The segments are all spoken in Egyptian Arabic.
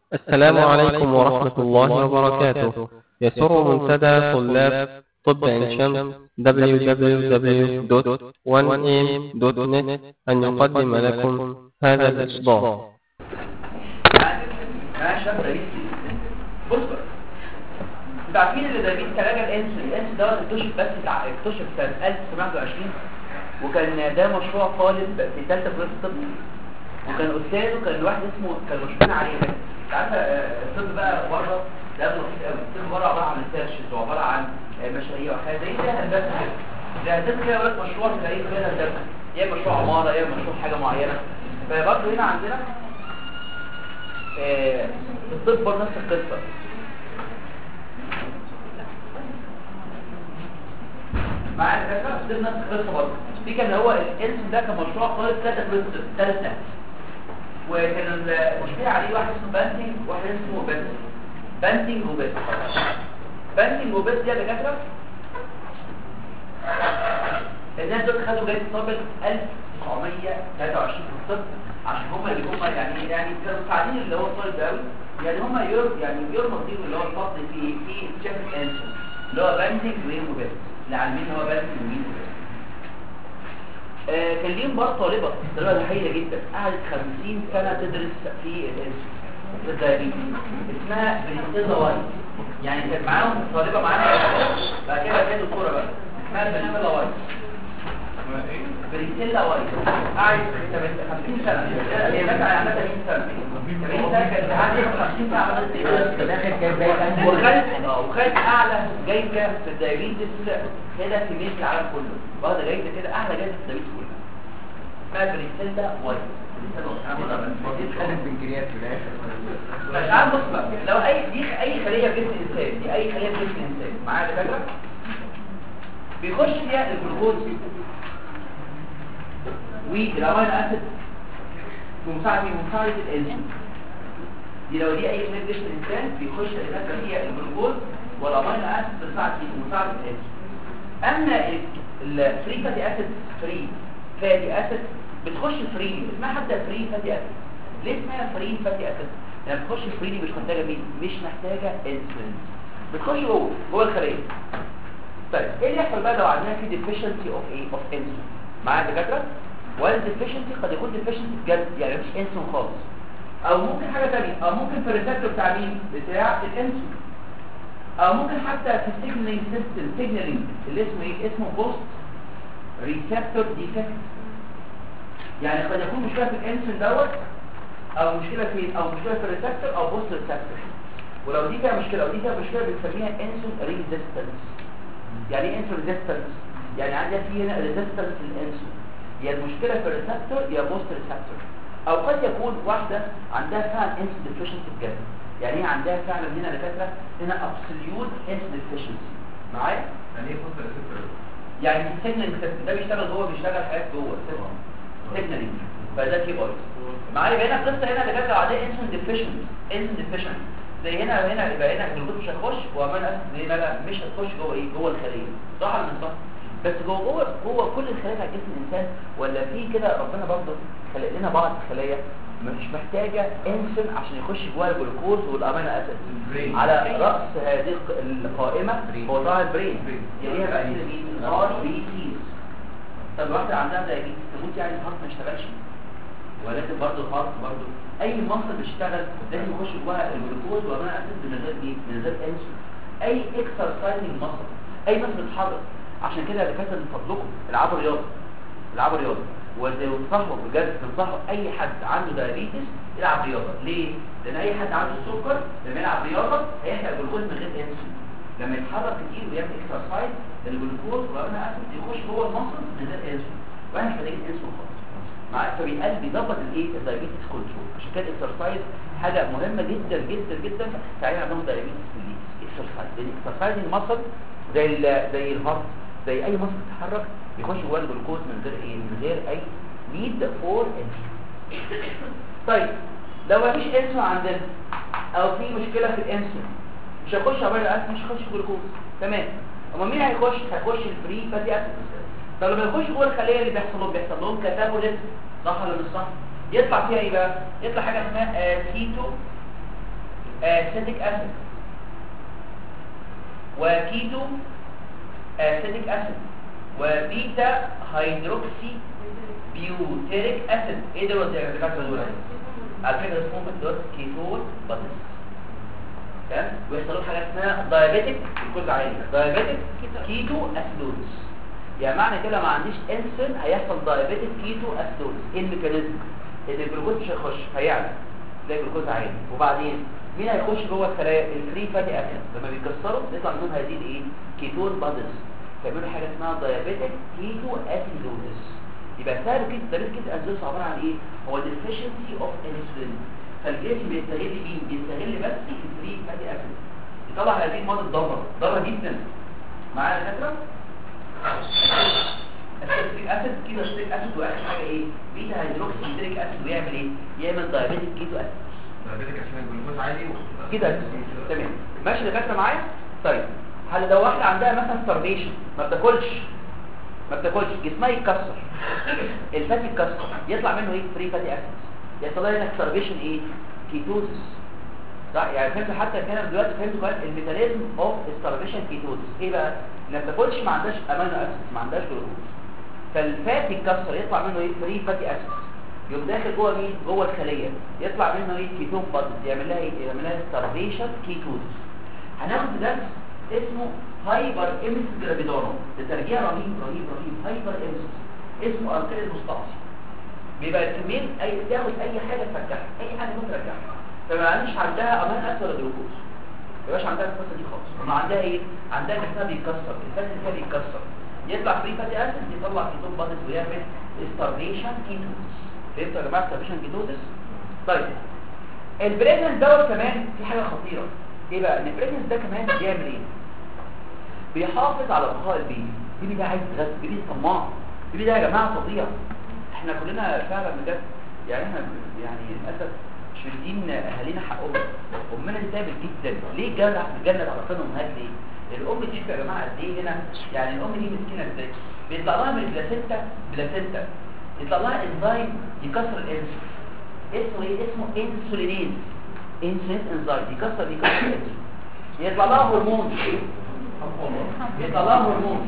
السلام عليكم ورحمة الله وبركاته يسر منتدى طلاب طب عين شمس www.1am.net أن يقدم لكم هذا الإصدار ماشي بص بقى انتوا عارفين اللي دايبيت كلاجة الانس الانس دوت اكتشف بس بتاع اكتشف سنة 1920 وكان ده مشروع طالب في ثالثه كليه الطب وكان استاذه كان واحد اسمه كان مشهور عليه بس انت عارفه الطب بقى بره ده بسيط قوي الطب بره عباره عن ريسيرشز وعباره عن مشاريع وحاجات زي كده هندسه كده زي هندسه كده بس مشروع تلاقيه كده هندسه يا مشروع عماره يا مشروع حاجه معينه فبرضه هنا عندنا آه، الطب برضه نفس القصه معايا فكره الطب نفس القصه برضه في كان هو الانس ده كان مشروع طالب ثلاثه كليه الطب ثلاثه وكان المشكله عليه واحد اسمه بانتنج وواحد اسمه بس بانتنج وبس بانتنج وبس دي يا دكاتره الناس دول خدوا جايزه نوبل 1923 في الطب عشان هم اللي هم يعني يعني كانوا مساعدين اللي هو الطالب قوي يعني هم يور يعني يرموا اللي هو الفصل في في تشيك انسر اللي هو بانتنج وبس اللي عالمين هو بانتنج ومين وبس آه كان ليهم برضه طالبه طالبه ضحيه جدا قعدت 50 سنه تدرس في الانسر في الدايابيتس اسمها بريستيزا وايت يعني كان معاهم طالبه معانا بعد كده كانت دكتوره بقى اسمها بريستيزا وايت بريستيلا وايت قعدت 50 سنه هي ماتت على 80 سنه 80 سنه كانت قعدت 50 سنه عملت ايه وخدت اه وخدت اعلى جايزه في الدايابيتس كده في ميز العالم كله واخده جايزه كده اعلى جايزه في الدايابيتس كله اسمها بريستيلا وايت خدت بنكرياس في الاخر مش عارف بص بقى لو اي دي اي خليه في جسم الانسان دي اي خليه في جسم الانسان معايا يا فاكره بيخش فيها الجلوكوز والامينو اسيد بمساعده مساعده الانسولين دي لو دي اي خليه في جسم الانسان بيخش هناك فيها الجلوكوز والامينو اسيد بمساعده مساعده الانسولين اما الفري فاتي اسيد فري فاتي اسيد بتخش فري اسمها حتى فري فاتي اسيد ليه اسمها فري فاتي اسيد لما بتخش فري دي مش محتاجه مين مش محتاجه انسولين بتخش جوه جوه الخليه طيب ايه اللي يحصل بقى لو عندنا في ديفيشنسي اوف ايه اوف انسولين معايا دكاتره ولا ديفيشنسي قد يكون ديفيشنسي بجد يعني مفيش انسولين خالص او ممكن حاجه ثانيه او ممكن في الريسبتور بتاع مين بتاع الانسولين او ممكن حتى في السيجنالينج سيستم سيجنالينج اللي اسمه ايه اسمه بوست ريسبتور ديفكت يعني قد يكون مشكله في الانسولين دوت او مشكله في او مشكله في الريسبتور او بوست ريسبتور ولو دي فيها مشكله ودي فيها مشكله بنسميها انسولين ريزيستنس يعني ايه انسولين ريزيستنس يعني عندنا في هنا ريزيستنس للانسولين يا المشكله في الريسبتور يا بوست ريسبتور او قد يكون واحده عندها فعلا انسولين ديفيشنسي بجد يعني هي عندها فعلا هنا دكاتره هنا ابسوليوت انسولين ديفيشنسي معايا يعني ايه فصل السكر يعني السيجنال ده بيشتغل جوه بيشتغل حاجات جوه سيجنالينج فده كي بوينت معايا هنا القصه هنا دكاتره عندها انسولين ديفيشنسي انسولين ديفيشنسي زي هنا هنا يبقى هنا الجلوكوز مش هتخش وامان اسيد زي ما لا مش هتخش جوه ايه جوه الخليه صح ولا مش صح بس جوه جوه جوه كل الخلايا بتاعت جسم الانسان ولا في كده ربنا برضه خلق لنا بعض الخلايا مش محتاجه انسولين عشان يخش جوه الجلوكوز والامينو اسيد البرين. على راس هذه القائمه هو طبعا البرين يليها بقى كده مين ار بي سيز طب واحده عندها دايابيتس تموت يعني الهارت ما يشتغلش ولكن برضه الهارت برضه اي مصل بيشتغل لازم يخش جواها الجلوكوز والامينو اسيد من غير ايه من غير انسولين اي اكسرسايزنج مصل اي مصل بيتحرك عشان كده يا دكاتره من فضلكم العبوا رياضه العبوا رياضه وتنصحوا بجد تنصحوا اي حد عنده دايابيتس يلعب رياضه ليه لان اي حد عنده السكر لما يلعب رياضه هيحرق جلوكوز من غير انسولين لما يتحرك كتير ويعمل اكسرسايز الجلوكوز والامينو اسيد يخش جوه المصل من غير انسولين واحنا مش محتاجين انسولين خالص معاك فبيقل بيظبط الايه الدايابيتس كنترول عشان كده الاكسرسايز حاجه مهمه جدا جدا جدا تعين عندهم دايابيتس في الاكسرسايز لان الاكسرسايز المصل زي ال زي الهارت زي اي مصل بيتحرك بيخش جوه الجلوكوز من غير ايه من غير اي نيد فور طيب لو مفيش انسولين عندنا او في مشكله في الانسولين مش هيخش عمال اسيد مش هيخش جلوكوز تمام اما مين هيخش هيخش الفري فاتي اسيد طب لما يخش جوه الخليه اللي بيحصل لهم بيحصل لهم كاتابوليزم صح ولا مش صح يطلع فيها ايه بقى يطلع حاجه اسمها اسيتو اسيتيك اسيد وكيتو اسيتيك اسيد وبيتا هيدروكسي بيوتيريك اسيد ايه دول يا دكاتره دول على فكره اسمهم دول كيتون بادس تمام ويحصل لهم حاجه اسمها دايابيتيك الكل عالي دايابيتيك كيتو اسيدوز يعني معنى كده ما عنديش انسولين هيحصل دايابيتيك كيتو اسيدوز ايه الميكانيزم ان الجلوكوز مش هيخش هيعلى تلاقي الجلوكوز عالي وبعدين مين هيخش جوه الخلايا الفري فاتي اسيد لما بيكسروا يطلع منهم هذه الايه كيتون بادز فيعملوا حاجه اسمها دايابيتيك كيتو اسيدوز يبقى سبب كده دايابيتيك كيتو اسيدوز عباره عن ايه هو deficiency اوف انسولين فالجسم بيستغل مين بيستغل بس الفري فاتي اسيد يطلع هذه المواد الضاره ضاره جدا معايا يا دكاتره السيتريك اسيد كده ستريك اسيد واخر حاجه ايه بيتا هيدروكسي ستريك اسيد ويعمل ايه يعمل دايابيتيك كيتو اسيد دايابيتك عشان الجلوكوز عالي و- كده تمام ماشي دكاتره معايا طيب هل لو واحده عندها مثلا ستارفيشن ما بتاكلش ما بتاكلش جسمها يتكسر الفات يتكسر يطلع منه ايه فري فاتي اسيد يحصل لها هنا ستارفيشن ايه كيتوزس صح يعني فهمت حتى كان دلوقتي فهمت كويس الميكانيزم اوف ستارفيشن كيتوزس ايه بقى ما بتاكلش ما عندهاش امينو اسيد ما عندهاش جلوكوز فالفات يتكسر يطلع منه ايه فري فاتي اسيد يقوم داخل جوه مين جوه الخليه يطلع منه ايه كيتون بادز يعمل لها ايه يعمل لها ستارفيشن كيتوز هناخد درس اسمه هايبر امس جرافيدورو ده ترجيع رهيب رهيب رهيب هايبر امس اسمه اركان المستعصي بيبقى الكمين اي تاخد اي حاجه ترجعها اي حاجه ممكن ترجعها فما عنديش عندها امان اسيد ولا جلوكوز ما يبقاش عندها القصه دي خالص وما عندها ايه عندها جسمها بيتكسر الفات اللي فيها بيتكسر يطلع فري فاتي اسيد يطلع كيتون بادز ويعمل ستارفيشن كيتوز فهمتوا يا جماعه ستارفيشن كيتوزس طيب البريجننس دوت كمان في حاجه خطيره ايه بقى ان البريجننس ده كمان بيعمل ايه بيحافظ على بقاء البيبي البيبي ده عايز يتغذى البيبي طماع البيبي ده يا جماعه فظيع احنا كلنا فعلا بجد يعني احنا يعني للاسف مش مدين اهالينا حقهم امنا دي تعبت جدا ليه جنة جنة على طول امهات ليه الام دي شوفوا يا جماعه قد ايه هنا يعني الام دي مسكينه ازاي بيطلع لها من البلاسينتا بلاسينتا يطلع لها انزيم يكسر الانسولين اسمه ايه اسمه انسولينيز انسولين انزيم يكسر يكسر الانسولين يطلع لها هرمون يطلع لها هرمون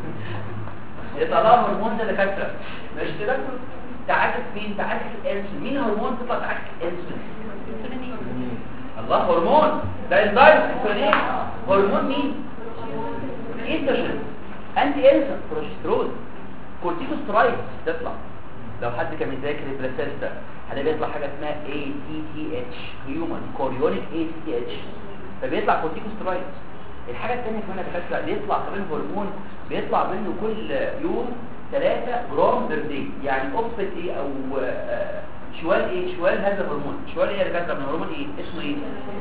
يطلع لها هرمون ده دكاتره مش كده تعاكس مين تعاكس الانسولين مين هرمون تطلع تعاكس الانسولين الله هرمون ده انزيم انسولين هرمون مين ايستروجين انتي انسولين بروجسترون كورتيكوسترايد تطلع لو حد كان بيذاكر البلاسينتا هلاقي بيطلع حاجه اسمها اي تي تي اتش هيومن كوريونيك اي تي تي اتش فبيطلع كورتيكوسترايد الحاجه الثانيه كمان يا دكاتره بيطلع كمان هرمون بيطلع منه كل يوم 3 جرام بير داي يعني اوبسيت ايه او آه، شوال ايه شوال هذا الهرمون شوال ايه يا دكاتره من هرمون ايه اسمه ايه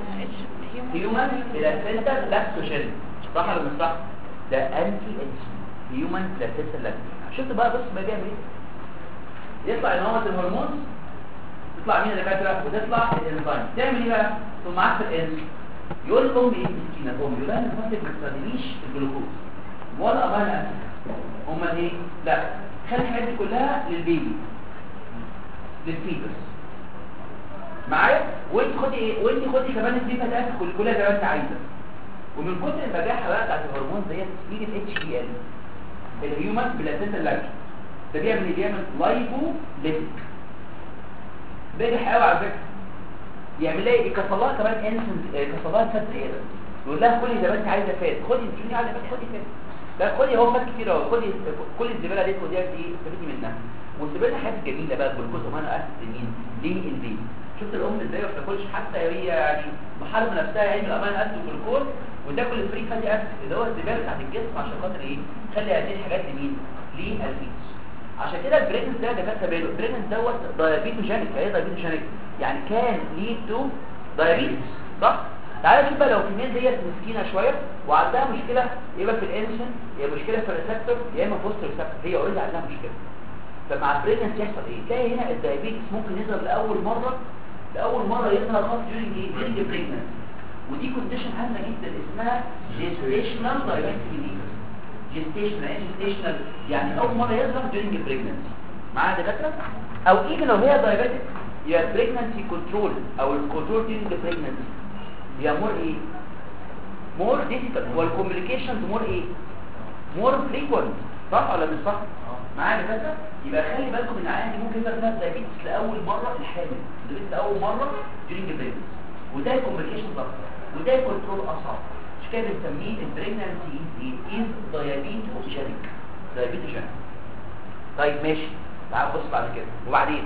هيومن بلاسينتا لاكتوجين صح ولا مش صح ده انتي اتش هيومن بلاسينتا لاكتوجين شفت بقى بص بقى بيعمل ايه يطلع ان هو الهرمون تطلع مين يا دكاتره وتطلع الانزيم تعمل ايه بقى ثم معاك الانسولين يقول الام ايه مسكينه الام يقول لها ان ما تستخدميش الجلوكوز ولا امان اسيد امال ايه لا خلي الحاجات دي كلها للبيبي للفيبرز معايا وانت خدي ايه وانت خدي كمان الفيبر ده كل كلها زي ما انت عايزه ومن كتر البجاحه بقى بتاعت الهرمون ديت تيجي الاتش بي ال الهيومن بلاسينتا لاكتوز ده بيعمل ايه بيعمل لايبو ليبيك بيجح قوي على فكره يعمل لها يكسر لها كمان انسولين يكسر لها فات زياده يقول لها كلي زي ما انت عايزه فات خدي مش عايزه فات خدي فات لا خدي اهو فات كتير اهو خدي كل الزباله دي خديها دي استفيدي منها والزباله حاجات جميله بقى الجلوكوز ومانو اسيد مين ليه البيبي شفت الام ازاي ما بتاكلش حتى هي يعني محاربه نفسها يعني من الامان اسيد والجلوكوز وتاكل الفري فاتي اسيد اللي هو الزباله بتاعت الجسم عشان خاطر ايه تخلي هذه الحاجات لمين للفيتس عشان كده البريجنس ده دكاتره باله البريجنس دوت دايابيتوجينيك ايه دايابيتوجينيك يعني كان ليد تو دايابيتس صح تعالى نشوف بقى لو الفيميل ديت مسكينه شويه وعندها مشكله يبقى في الانسولين يا مشكله في الريسبتور يا اما بوست ريسبتور هي اوريدي عندها مشكله فمع البريجنس يحصل ايه تلاقي هنا الدايابيتس ممكن يظهر لاول مره لاول مره يظهر خاص during ايه during the pregnancy ودي كونديشن هامه جدا اسمها gestational diabetes جيستيشنال يعني جيستيشنال يعني اول مره يظهر during pregnancy معايا دكاتره او even لو هي diabetic يبقى pregnancy control او الكنترول during the pregnancy هي مور ايه مور ديفيكالت والكوميونيكيشن مور ايه مور فريكوينت صح ولا مش صح معايا يا دكاتره يبقى خلي بالكم ان العيان دي ممكن يبقى فيها دايابيتس لاول مره الحامل دايابيتس لاول مره during the pregnancy وده الكومبليكيشن اكتر وده الكنترول اصعب مش كده بنسميه البريجنانسي از دايابيتوجينيك دايابيتوجينيك طيب ماشي تعال بص بعد كده وبعدين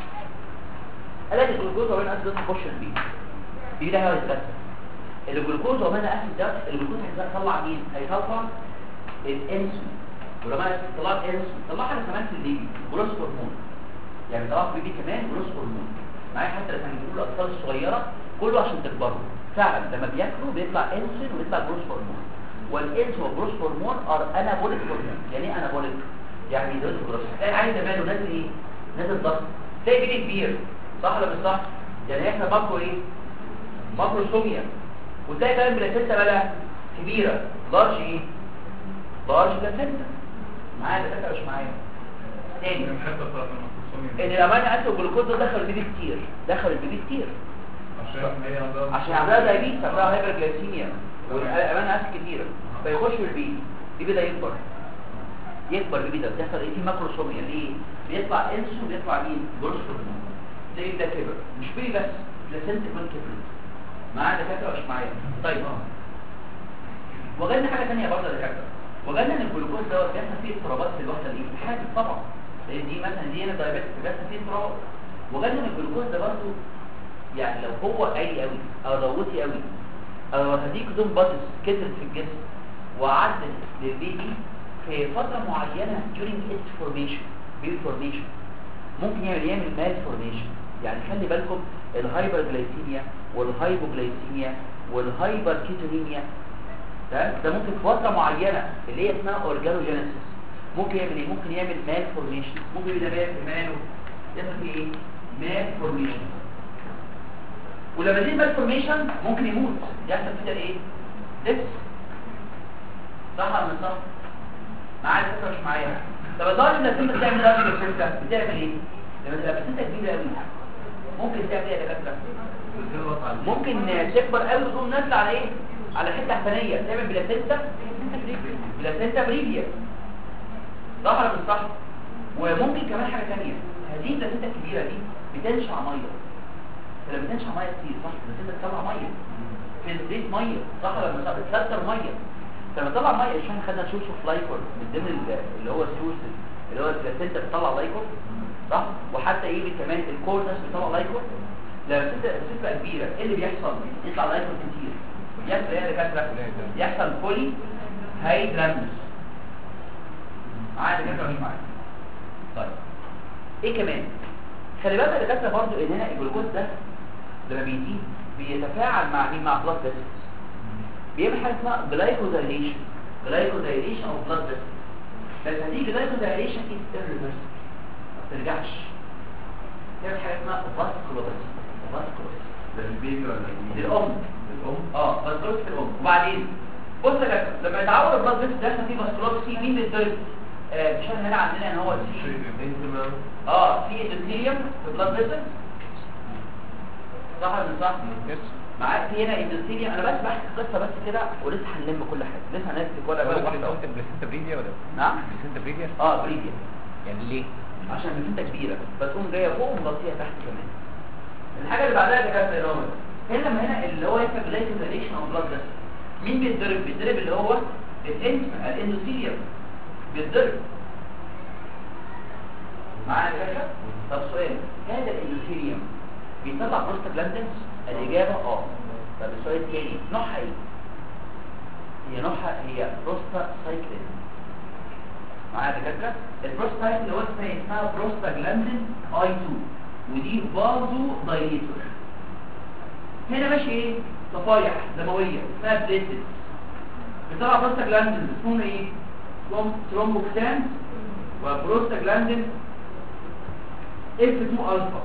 قال لك الجلوكوز وبين اسيد تخش البيت دي ده هيتكسر الجلوكوز وبين اسيد ده الجلوكوز هيطلع مين هيطلع الانسولين ولما طلع الانسولين طلع حاجه كمان في البيبي جروس هرمون يعني طلع في البيبي كمان جروس هرمون معايا حتى لما بيقولوا الاطفال الصغيره كله عشان تكبروا فعلا لما بياكلوا بيطلع انسولين ويطلع جروس هرمون والانسولين والجروس هرمون ار انابوليك هرمون يعني ايه انابوليك يعني يزود الجروس تلاقي عايز ماله نازل ايه نازل ضغط تلاقي بيبي كبير صح ولا مش صح يعني احنا ماكرو ايه ماكروسوميا وتلاقي كمان بلاسينتا بقى كبيره لارج ايه لارج بلاسينتا معايا دكاتره مش معايا تاني ان الامانه اسيد والجلوكوز ده دخل البيبي كتير دخل البيبي كتير عشان عندها دايبيتس عندها هايبرجلايسيميا والامانه اسيد كتيره فيخش في البيبي البيبي ده يكبر يكبر البيبي ده بيحصل ايه في ماكروسوميا ليه بيطلع انسو بيطلع مين جروس هرمون زي ده كبر مش بيبي بس بلاسنت كمان كبرت معايا دكاتره مش معايا طيب وجدنا حاجه ثانيه برضه يا دكاتره وجدنا ان الجلوكوز دوت بيحصل فيه اضطرابات في الوحده دي حاجه طبعا لان دي مثلا دي هنا دايابيتس بيحصل فيه اضطراب وجدنا ان الجلوكوز ده برضه يعني لو هو عالي قوي او ضغوطي قوي او لو هديك زوم بادس كترت في الجسم وعدت للبيبي في فتره معينه during its formation baby formation ممكن يعمل يعمل مال فورميشن يعني خلي بالكم الهايبرجلايسيميا والهايبوجلايسيميا والهايبر كيتونيميا ده ده ممكن في فتره معينه اللي هي اسمها اورجانوجينيسيس ممكن يعمل ايه ممكن يعمل مال فورميشن ممكن يبقى مال ماله يحصل فيه ايه مال فورميشن ولما يزيد مال فورميشن ممكن يموت يحصل كده ايه دبس صح ولا مش صح معايا الفكره مش معايا طب الدرجه اللي انت بتعمل ده في الفكره بتعمل ايه لما تبقى بسنتك كبيره قوي ممكن تعمل ايه يا دكاتره ممكن تكبر قوي وتقوم نازله على ايه على حته حفنيه تعمل بلاسينتا بلاسينتا بريفيا صح ولا مش صح وممكن كمان حاجه ثانيه هذه البلاسينتا الكبيره دي بتنشع ميه فلما بتنشع ميه كتير صح البلاسينتا بتطلع ميه في الزيت ميه صح ولا مش صح بتكسر ميه فلما تطلع ميه عشان خدنا نشوف لايكور من ضمن اللي هو السورس اللي هو البلاسينتا بتطلع لايكور صح وحتى ايه كمان الكورنس بيطلع لايكور لما السفه كبيره ايه اللي بيحصل يطلع لايكور كتير يحصل ايه يا دكاتره يحصل بولي هايدرامنس معايا دكاتره مش معايا طيب ايه كمان خلي بالك يا دكاتره برضو ان هنا الجلوكوز ده لما بيزيد بيتفاعل مع مين مع بلاد فيسلز بيعمل حاجه اسمها جلايكودايليشن جلايكودايليشن اوف بلاد فيسلز بس هذه جلايكودايليشن از irreversible ما بترجعش تعمل حاجه اسمها فاسكولوباسي فاسكولوباسي ده البيبي ولا دي الام الام اه فاسكولوباسي في الام وبعدين بص يا جدع لما يتعور البلاد فيسل ده فيه فاسكولوباسي مين بيتضرب آه مش احنا هنا عندنا ان هو في انتما اه في اندوثيليوم في البلاد فيسل صح ولا مش صح معاك في هنا اندوثيليوم انا بس بحكي قصه بس كده ولسه هنلم كل حاجه لسه هنمسك ولا بقى واحده واحدة. بلاسينتا بريديا ولا نعم بلاسينتا بريديا اه بريديا يعني ليه عشان البلاسينتا كبيره فتقوم جايه فوق ومغطيها تحت كمان الحاجه اللي بعدها ده كانت الرابط هنا لما هنا اللي هو يكتب جلايكوزيليشن او بلاد فيسل مين بيتضرب بيتضرب اللي هو الانت الاندوثيليوم بيتضرب معايا يا باشا طب سؤال هذا الاندوثيليوم بيطلع بروستاجلاندينز الاجابه اه طب السؤال الثاني نوعها ايه هي نوعها هي بروستا سايكلين معايا يا دكاتره البروستايت اللي هو اسمها اسمها بروستاجلاندين اي 2 ودي بازو دايليتور هنا ماشي ايه صفايح دمويه اسمها بليتد بتطلع بروستاجلاندين اسمهم ايه اسمهم ترومبوكسان وبروستاجلاندين اف 2 الفا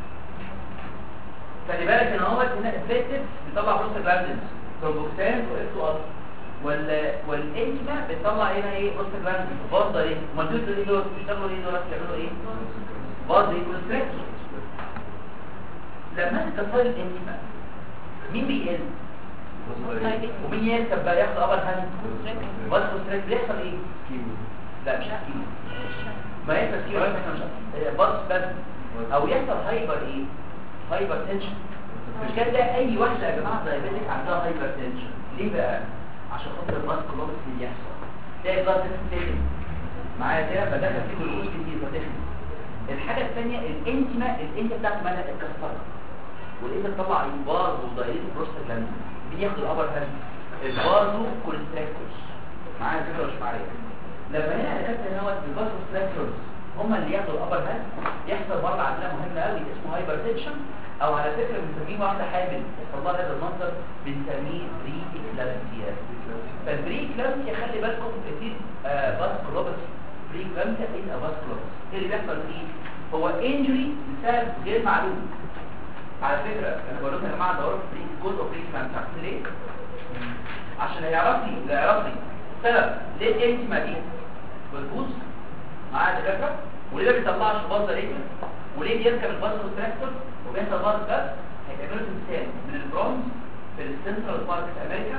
خلي بالك ان هو هنا افكتيف بيطلع بروستاجلاندين ترومبوكسان واف 2 الفا وال والانتما بتطلع هنا ايه بروستاجلاندين برضه ايه امال دول ايه دول بيشتغلوا ايه دول بيعملوا ايه برضه ايه كونستريكتور لما انت تصل الانتما مين بيقل ومين يركب بقى ياخد ابر هاند بس ستريك بيحصل ايه لا مش كيمو ما يحصل كيمو بس بس او يحصل هايبر ايه هايبر تنشن مش كده تلاقي اي واحده يا جماعه دايبيتك عندها هايبر تنشن ليه بقى عشان خاطر الباس كلوبس اللي بيحصل تلاقي البلاد تتسلم معايا كده فدخل فيه جلوكوز كتير فتخن الحاجه الثانيه الانتما الانت بتاعته مالها اتكسرت والانت تطلع انباز ودايريت بروستاجلاند مين ياخد الابر هاند البازو كوليستراكتورز معايا كده مش معايا لما هنا كتبت ان هو البازو كوليستراكتورز هم اللي ياخدوا الابر هاند يحصل برضه عندنا مهم قوي اسمه هايبر تنشن او على فكره بنسميه واحده حامل يحصل لها هذا المنظر بنسميه بري اكلامسيا فالبري اكلامسيا خلي بالكم كتير فاسكولوباسي بري اكلامسيا ايه فاسكولوباسي ايه اللي بيحصل فيه هو انجري بسبب غير معلوم على فكره انا بقول لكم يا جماعه دوروا في بري كود اوف بري اكلامسيا عارفين ليه عشان هيعرف لي لا يعرف لي سبب ليه الانتما دي بتبوظ معايا دكاتره وليه ما بيطلعش باظه ليه وليه بيركب البازو كونستراكتور وبيحصل باظ بس هيتعملوا تمثال من البرونز في السنترال بارك في امريكا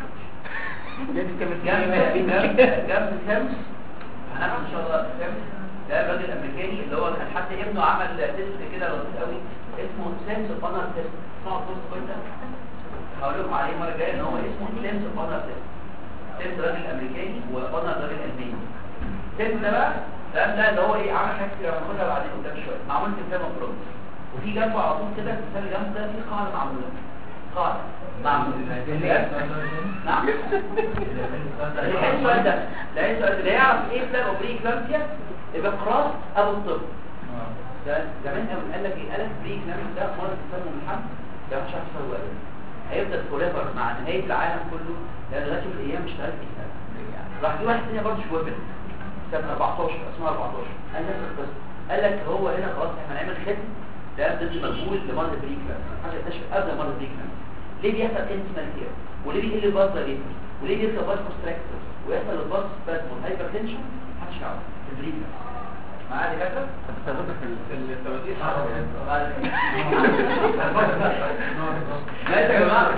جنب جنب جنب سامس هناخد ان شاء الله سامس ده الراجل الامريكاني اللي هو كان حتى ابنه عمل تيست كده لطيف قوي اسمه سامس بانر تيست اسمعوا الكورس كويس هقول لكم عليه المره الجايه ان هو اسمه سامس بانر تيست سامس راجل امريكاني وبانر راجل الماني سامس ده بقى الكلام ده اللي هو ايه عمل حاجه كتير هناخدها بعدين قدام شويه معمول تمثال مفروض وفي جنبه على طول كده التمثال اللي جنبه ده في قاعده معموله قاعده معموله نعم الحين السؤال ده لا السؤال ده يعرف ايه سبب بري كلامسيا يبقى قراص ابو الطب ده زمان قوي قال لك ايه قال لك بري كلامسيا ده مرض تسمم الحمل ده مش عارف يسوي ابدا هيفضل فوريفر مع نهايه العالم كله لان لغايه يوم الايام مش هتعرف تسال راح في واحد ثاني برضه شويه سنه 14 اسمها 14 قال نفس القصه قال لك هو هنا خلاص احنا هنعمل ختم ده ضد مقبول لمرض بري كلامسيا حاجه تكتشف قبل مرض بري كلامسيا ليه بيحصل انتمال كده وليه بيقل الباز دايليتر وليه بيركب باز كونستراكتور ويحصل الباز سبازم والهايبر تنشن محدش يعرف البريك معايا دكاتره التوازيح لا يا جماعه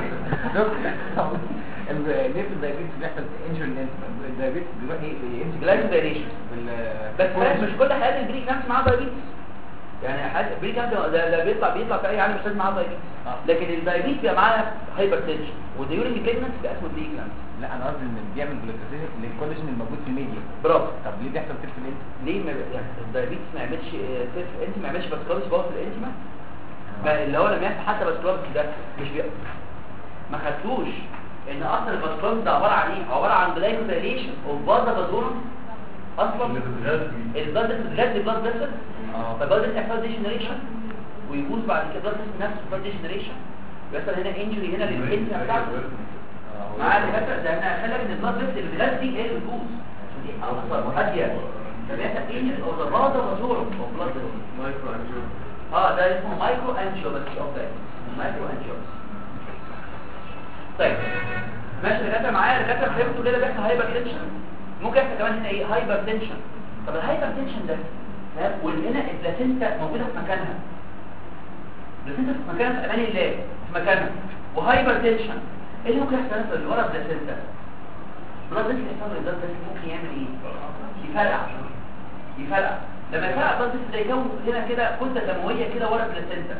ليه في الدايابيتس بيحصل انجري الدايابيتس بيروح يمسك جلايكو دايليشن بال بس فاهم مش كل حالات البريك نفس معاه دايابيتس يعني حاجه البريك نفس ده, ده بيطلع بيطلع في اي عالم مش لازم معاه دايابيتس لكن الدايابيتس بيبقى معاه هايبر تنشن والديورينج بريجننس بيبقى اسمه بريك نفس لا انا قصدي ان بيعمل جلوكوزيشن للكولاجين الموجود في الميديا برافو طب ليه بيحصل كده في الانت ليه ما يعني الدايابيتس ما يعملش سيرف انت ما يعملش باسكولوس باور في الانتما ما اللي هو لما يحصل حتى باسكولوس ده مش بي... ما خدتوش ان اصلا الباسكولوس ده عباره عن ايه عباره عن جلايكوزيليشن اوف بازا بازورم اصلا البلاد بتتغذى بلاد فيسل اه فالبلاد فيسل يحصل ديجنريشن ويبوظ بعد كده بلاد فيسل نفسه يحصل ديجنريشن بيحصل هنا انجري هنا للانتما بتاعته معاه دكاتره ده احنا خلي بالك ان البلاد فيسل اللي بتغذي هي اللي بتبوظ عشان دي اكثر وهاديه فبيحصل انجري اوف ذا بازا بازورم اوف بلاد فيسل مايكرو انجيو اه ده اسمه مايكرو انجيوباثي اوف ذا مايكرو انجيوباثي طيب ماشي دكاتره معايا دكاتره فهمتوا كده بيحصل هايبر تنشن ممكن يحصل كمان هنا ايه هايبر تنشن طب الهايبر تنشن ده تمام وهنا البلاسينتا موجوده في مكانها البلاسينتا في مكانها في امان الله في مكانها وهايبر تنشن ايه اللي ممكن يحصل في اللي ورا البلاسينتا بلاد فيسل يحصل البلاد فيسل ممكن يعمل ايه يفرقع يفرقع لما يفرقع البلاد فيسل ده يكون هنا كده كتله دمويه كده ورا البلاسينتا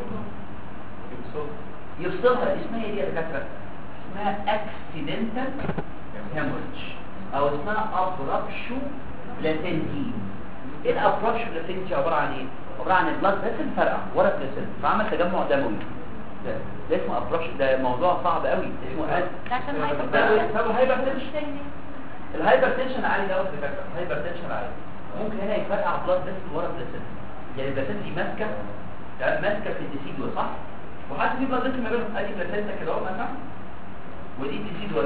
يفصلها اسمها ايه دي يا دكاتره اسمها اكسيدنتال هيموريدج او اسمها ابرابشو بلاسنتي ايه الابرابشو بلاسنتي عباره عن ايه عباره عن البلاد فيسل فرقع ورا البلاسنتا فعمل تجمع دموي ده, ده اسمه ابرابشو ده موضوع صعب قوي اسمه أد- عشان ده سبب هايبر تنشن الهايبر تنشن عالي دوت في فكره الهايبر تنشن عالي ممكن هنا يفرقع بلاد فيسل ورا البلاسنتا يعني البلاسنتا دي ماسكه تمام؟ ماسكه في الديسيدو صح وحتى في بلاد فيسل ما بينهم ادي بلاسنتا كده اهو مثلا ودي ديسيدو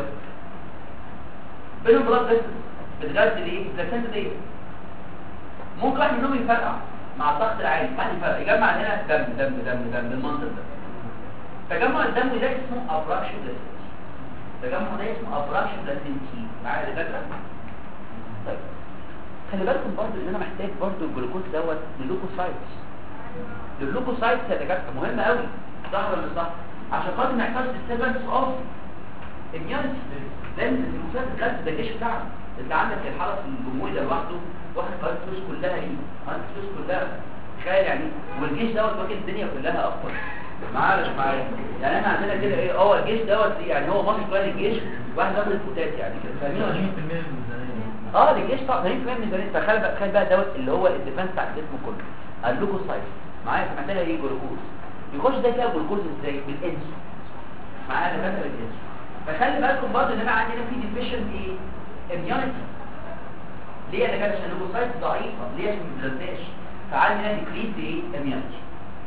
بينهم بلاد فيسل بتغذي ليه البلاسنتا دي ممكن واحد منهم يفرقع مع الضغط العالي واحد يفرقع يجمع هنا دم دم دم دم بالمنظر ده تجمع الدم ده اسمه ابراكشن بلاسنتي التجمع ده اسمه ابراكشن بلاسنتي معايا يا دكاتره طيب خلي بالكم برضو ان انا محتاج برضو الجلوكوز دوت للوكوسايتس اللوكوسايتس يا دكاتره مهمه قوي صح ولا مش صح عشان خاطر ما يحصلش disturbance of immunity لازم المساعد الغاز ده الجيش بتاعنا انت عندك الحرس الجمهوري ده لوحده واخد قناه الفلوس كلها ايه قناه الفلوس كلها تخيل يعني والجيش دوت واكل الدنيا كلها اصلا معايا مش معايا يعني احنا عندنا كده ايه اه الجيش دوت يعني هو مصر كلها الجيش واحد واخد الفوتات يعني كده فاهمين ولا مش؟ اه الجيش طبعا 80% من الميزانيه تخيل بقى تخيل بقى دوت اللي هو الديفنس بتاع الجسم كله اللوكوسايت معايا محتاجه ايه جلوكوز يخش ده كده جلوكوز ازاي بالانسو معايا ده مثلا الانسو فخلي بالكم برضه ان انا عندي هنا في ديفيشن ايه اميونيتي ليه انا كده عشان اللوكوسايت ضعيفه ليه عشان ما بتغذاش فعندي هنا ديكريز ايه اميونيتي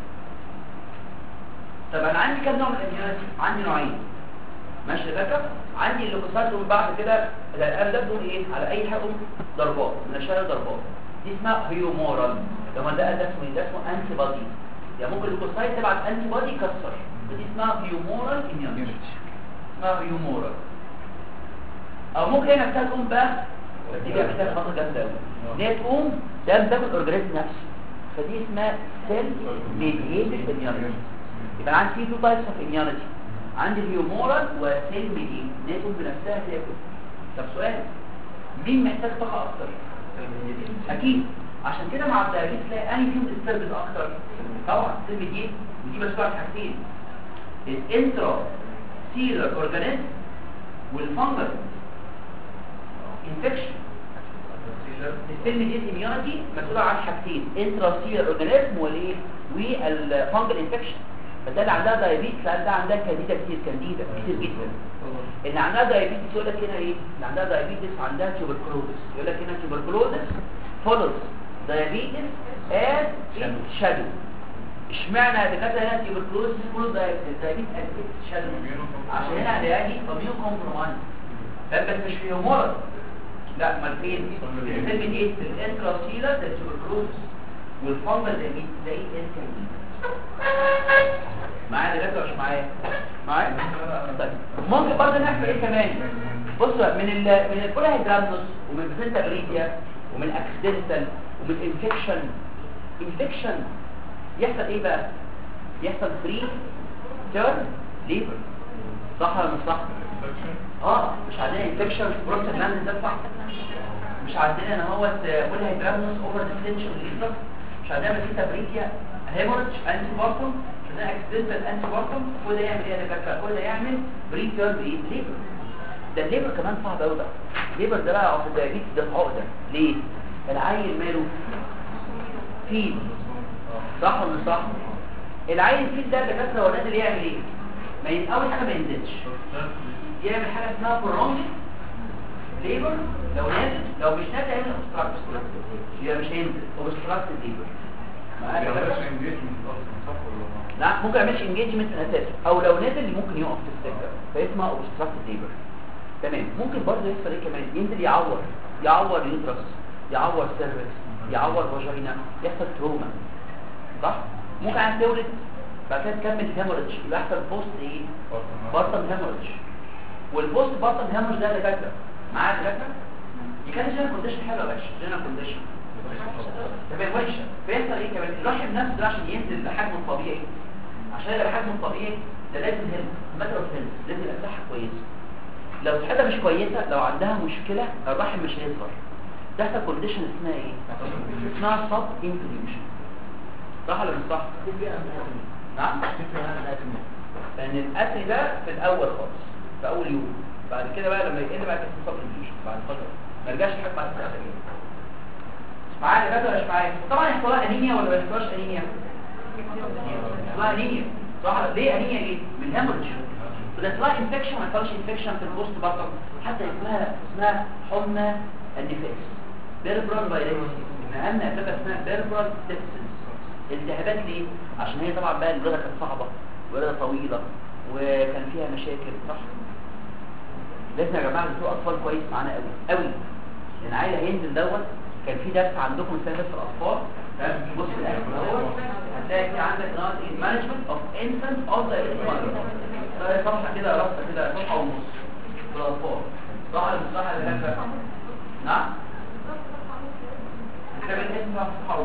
طب انا عندي كام نوع من الاميونيتي عندي نوعين ماشي يا باشا عندي اللوكوسايت دول بعد كده الان ده دول ايه على اي حاجه ضربات من الشارع ضربات دي اسمها هيومورال لما ده ده اسمه إيه؟ ده اسمه انتي بادي يعني ممكن اللوكوسايت تبعت انتي بادي يكسر ودي اسمها هيومورال اميونيتي اسمها هيومورال او ممكن هي نفسها تقوم بقى دي بقى محتاجه خطه جامده قوي ان هي تقوم ده بتاكل الاورجانيزم نفسه فدي اسمها سيل ميدييتد اميونيتي يبقى عندي في تو تايبس اوف اميونيتي عندي هيومورال وسيل ميدييتد دي تقوم بنفسها تاكل طب سؤال مين محتاج طاقه اكتر اكيد عشان كده مع الدايابيتس تلاقي انهي فيهم ديستربد اكتر طبعا سيل ميدييتد ودي مسؤول عن حاجتين الانترا سيلر اورجانيزم والفانجل انفكشن السيل دي اميونيتي مسؤوله عن حاجتين انتراسيلر اورجانيزم والايه والفانجل انفكشن فده اللي عندها دايابيتس لا ده عندها كانديدا كتير كانديدا كتير جدا اللي عندها دايابيتس يقول لك هنا ايه اللي عندها دايابيتس عندها تيوبركلوزس يقول لك هنا تيوبركلوزس فولوز دايابيتس از شادو اشمعنى دكاتره هنا تيوبركلوزس فولوز دايابيتس از شادو عشان هنا هنلاقي اميون كومبرومايز بس مش في مرض لا امال فين السيل دي الانتراسيلر ده تيوبركلوزس والفانجل ده مين ده ايه انترميد معايا دلوقتي مش معايا معايا طيب ممكن برضه نحكي ايه كمان بص من ال من الكولاهيدرامنوس ومن بلاسنتا بريديا ومن اكسيدنتال ومن انفكشن انفكشن يحصل ايه بقى يحصل فري تيرن ليبر صح ولا مش صح اه مش عندنا انفكشن في بروستات لاند ده صح مش عندنا ان هو كولاهيدرامنوس اوفر ديستنشن ليبر مش عندنا بلاسنتا بريديا هيموريدج انتي بارتم عشان اكسيدنتال انتي بارتم وده يعمل ايه يا دكاتره وده يعمل بري تيرم ايه ليبر ده الليبر كمان صعب قوي بقى الليبر ده بقى في الدايابيتس ده عقده ليه العيل ماله فيل صح ولا مش صح العيل الفيل ده دكاتره هو نازل يعمل ايه ما ين- اول حاجه ما ينزلش يعمل حاجه اسمها برونج ليبر لو نازل لو مش نازل هيعمل اوبستراكت يبقى مش هينزل اوبستراكت ليبر معايا يا دكاترة؟ لا ممكن يعملش انجيجمنت من اساسه او لو نزل ممكن يقف في السكه فاسمها اوبستراكت ليبر تمام ممكن برضه يحصل ايه كمان ينزل يعور يعور يوترس يعور سيرفكس يعور فاجينا يحصل تروما صح ممكن عايز تولد بعد كده تكمل هيموريدج يبقى يحصل بوست ايه بارتم هيموريدج والبوست بارتم هيموريدج ده دكاتره معايا دكاتره دي كانت جنرال كونديشن حلوه يا باشا جنرال كونديشن تبقى وحشه بيحصل ايه كمان الرحم نفسه ده عشان ينزل لحجمه الطبيعي عشان يبقى حجمه الطبيعي ده لازم هيلث ماتر اوف هيلث لازم يبقى صحه كويسه لو صحتها مش كويسه لو عندها مشكله الرحم مش هيظهر تحصل كونديشن اسمها ايه اسمها صب انفليوشن صح ولا مش صح نعم لان الاكل ده في الاول خالص في اول يوم بعد كده بقى لما يقل بقى كده صب انفليوشن بعد فتره ما يرجعش لحد بعد ثلاث ايام معايا دكاتره ولا مش معايا طبعا يحصلها انيميا ولا ما يحصلهاش انيميا يحصلها انيميا صح ليه انيميا ليه من هيموريدج وده يحصلها انفكشن ما يحصلش انفكشن في البوست بطن حتى اسمها اسمها حمى النفاس بيربرال فيروس من اهم اسبابها اسمها بيربرال سيبسس التهابات ليه عشان هي طبعا بقى الولاده كانت صعبه ولاده طويله وكان فيها مشاكل صح لازم يا جماعه تدوا اطفال كويس معانا قوي قوي لان عيل هينزل دوت كان في درس عندكم السنه اللي فاتت في الاطفال تمام بص في الاخر اهو هتلاقي في عندك نوع مانجمنت اوف انفانت اوف ذا صفحه كده رصه كده صفحه ونص في الاطفال صح ولا مش صح ولا لا نعم كتاب الاسم بتاع صفحه ونص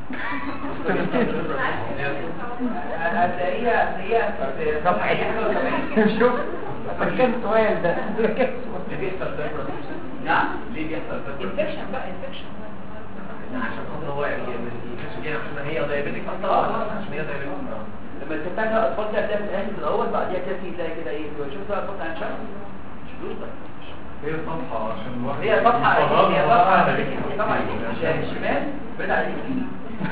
هتلاقيها هتلاقيها في صفحه شوف كان سؤال ده ليه بيحصل ده نعم ليه بيحصل ده انفكشن بقى انفكشن عشان خاطر هو يكتشف كده عشان هي دايابيتك آه. عشان هي دايابيتك لما تفتح الاطفال كده تلاقي في الاخر في الاول بعديها كده في تلاقي كده ايه شوف بقى الاطفال عن شمس شوف بقى هي صفحة عشان الواحد هي صفحه هي صفحه على طبعا الشمال بعيد عن اليمين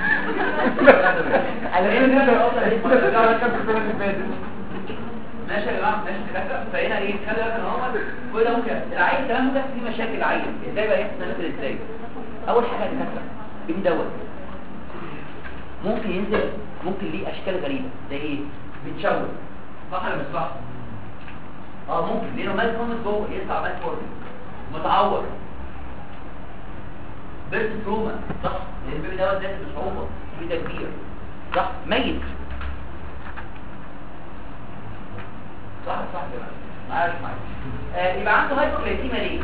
ماشي يا جماعه ماشي كده فهنا ايه خلي بالك ان هو كل ده ممكن العين كمان ممكن في مشاكل عين ازاي بقى يحصل مشاكل ازاي اول حاجه الدكاتره بين دوت ممكن ينزل ممكن ليه اشكال غريبه زي ايه بيتشوه صح ولا مش صح اه ممكن لانه مال كومنت جوه يطلع مال كورني متعور بيرت تروما صح لان البيبي دوت داخل بصعوبه في ده كبير صح ميت صح صح يا جماعه معاك معاك آه يبقى عنده هايبوكلايسيميا ليه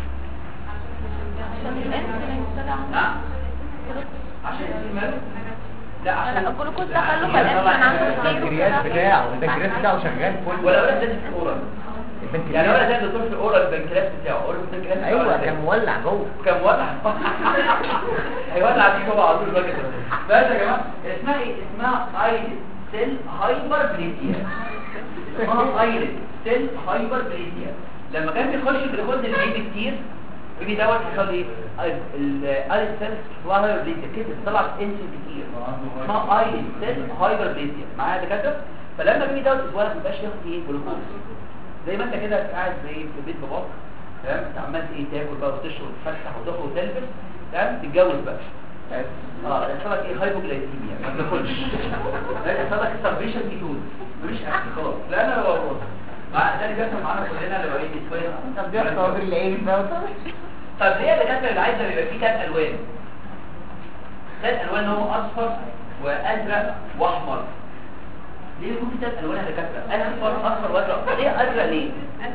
عشان الانسولين طلع نعم عشان المال لا عشان الجلوكوز دخل له فالانسولين عنده كتير البنكرياس بتاعه البنكرياس بتاعه شغال فل ولا ولا زاد في الاورال يعني ولا البنكرياس زاد الدكتور في الاورال البنكرياس بتاعه اورال البنكرياس بتاعه ايوه ولا كان زاد؟ مولع جوه كان ولع هيولع فيه هو على طول الراجل ده بس يا جماعه اسمها ايه اسمها ايريد سيل هايبر بليزيا اسمها ايريد سيل هايبر بليزيا لما كان بيخش جلوكوز البيبي كتير البيبي دوت يحصل ايه الايريد سيل هايبر بليزيا كده طلع انسولين كتير اسمها ايريد سيل هايبر بليزيا معايا يا دكاتره فلما البيبي دوت اتولد ما بقاش ياخد ايه جلوكوز زي ما انت كده قاعد زي في بيت باباك تمام انت عمال ايه تاكل بقى وتشرب وتفتح وتخرج وتلبس تمام تتجوز بقى اه يحصل لك ايه هايبوجلايسيميا ما بتاكلش لا يحصل لك سبريشن كيتوز مفيش اكل خلاص لا انا بقى مع ده اللي بيحصل معانا كلنا لما بقيت شويه طب بيحصل بالعين بقى طب ليه الدكاتره اللي عايزه بيبقى فيه ثلاث الوان ثلاث الوان هو اصفر وازرق واحمر ليه بيكون في ثلاث الوان يا دكاتره اصفر اصفر وازرق ليه ازرق ليه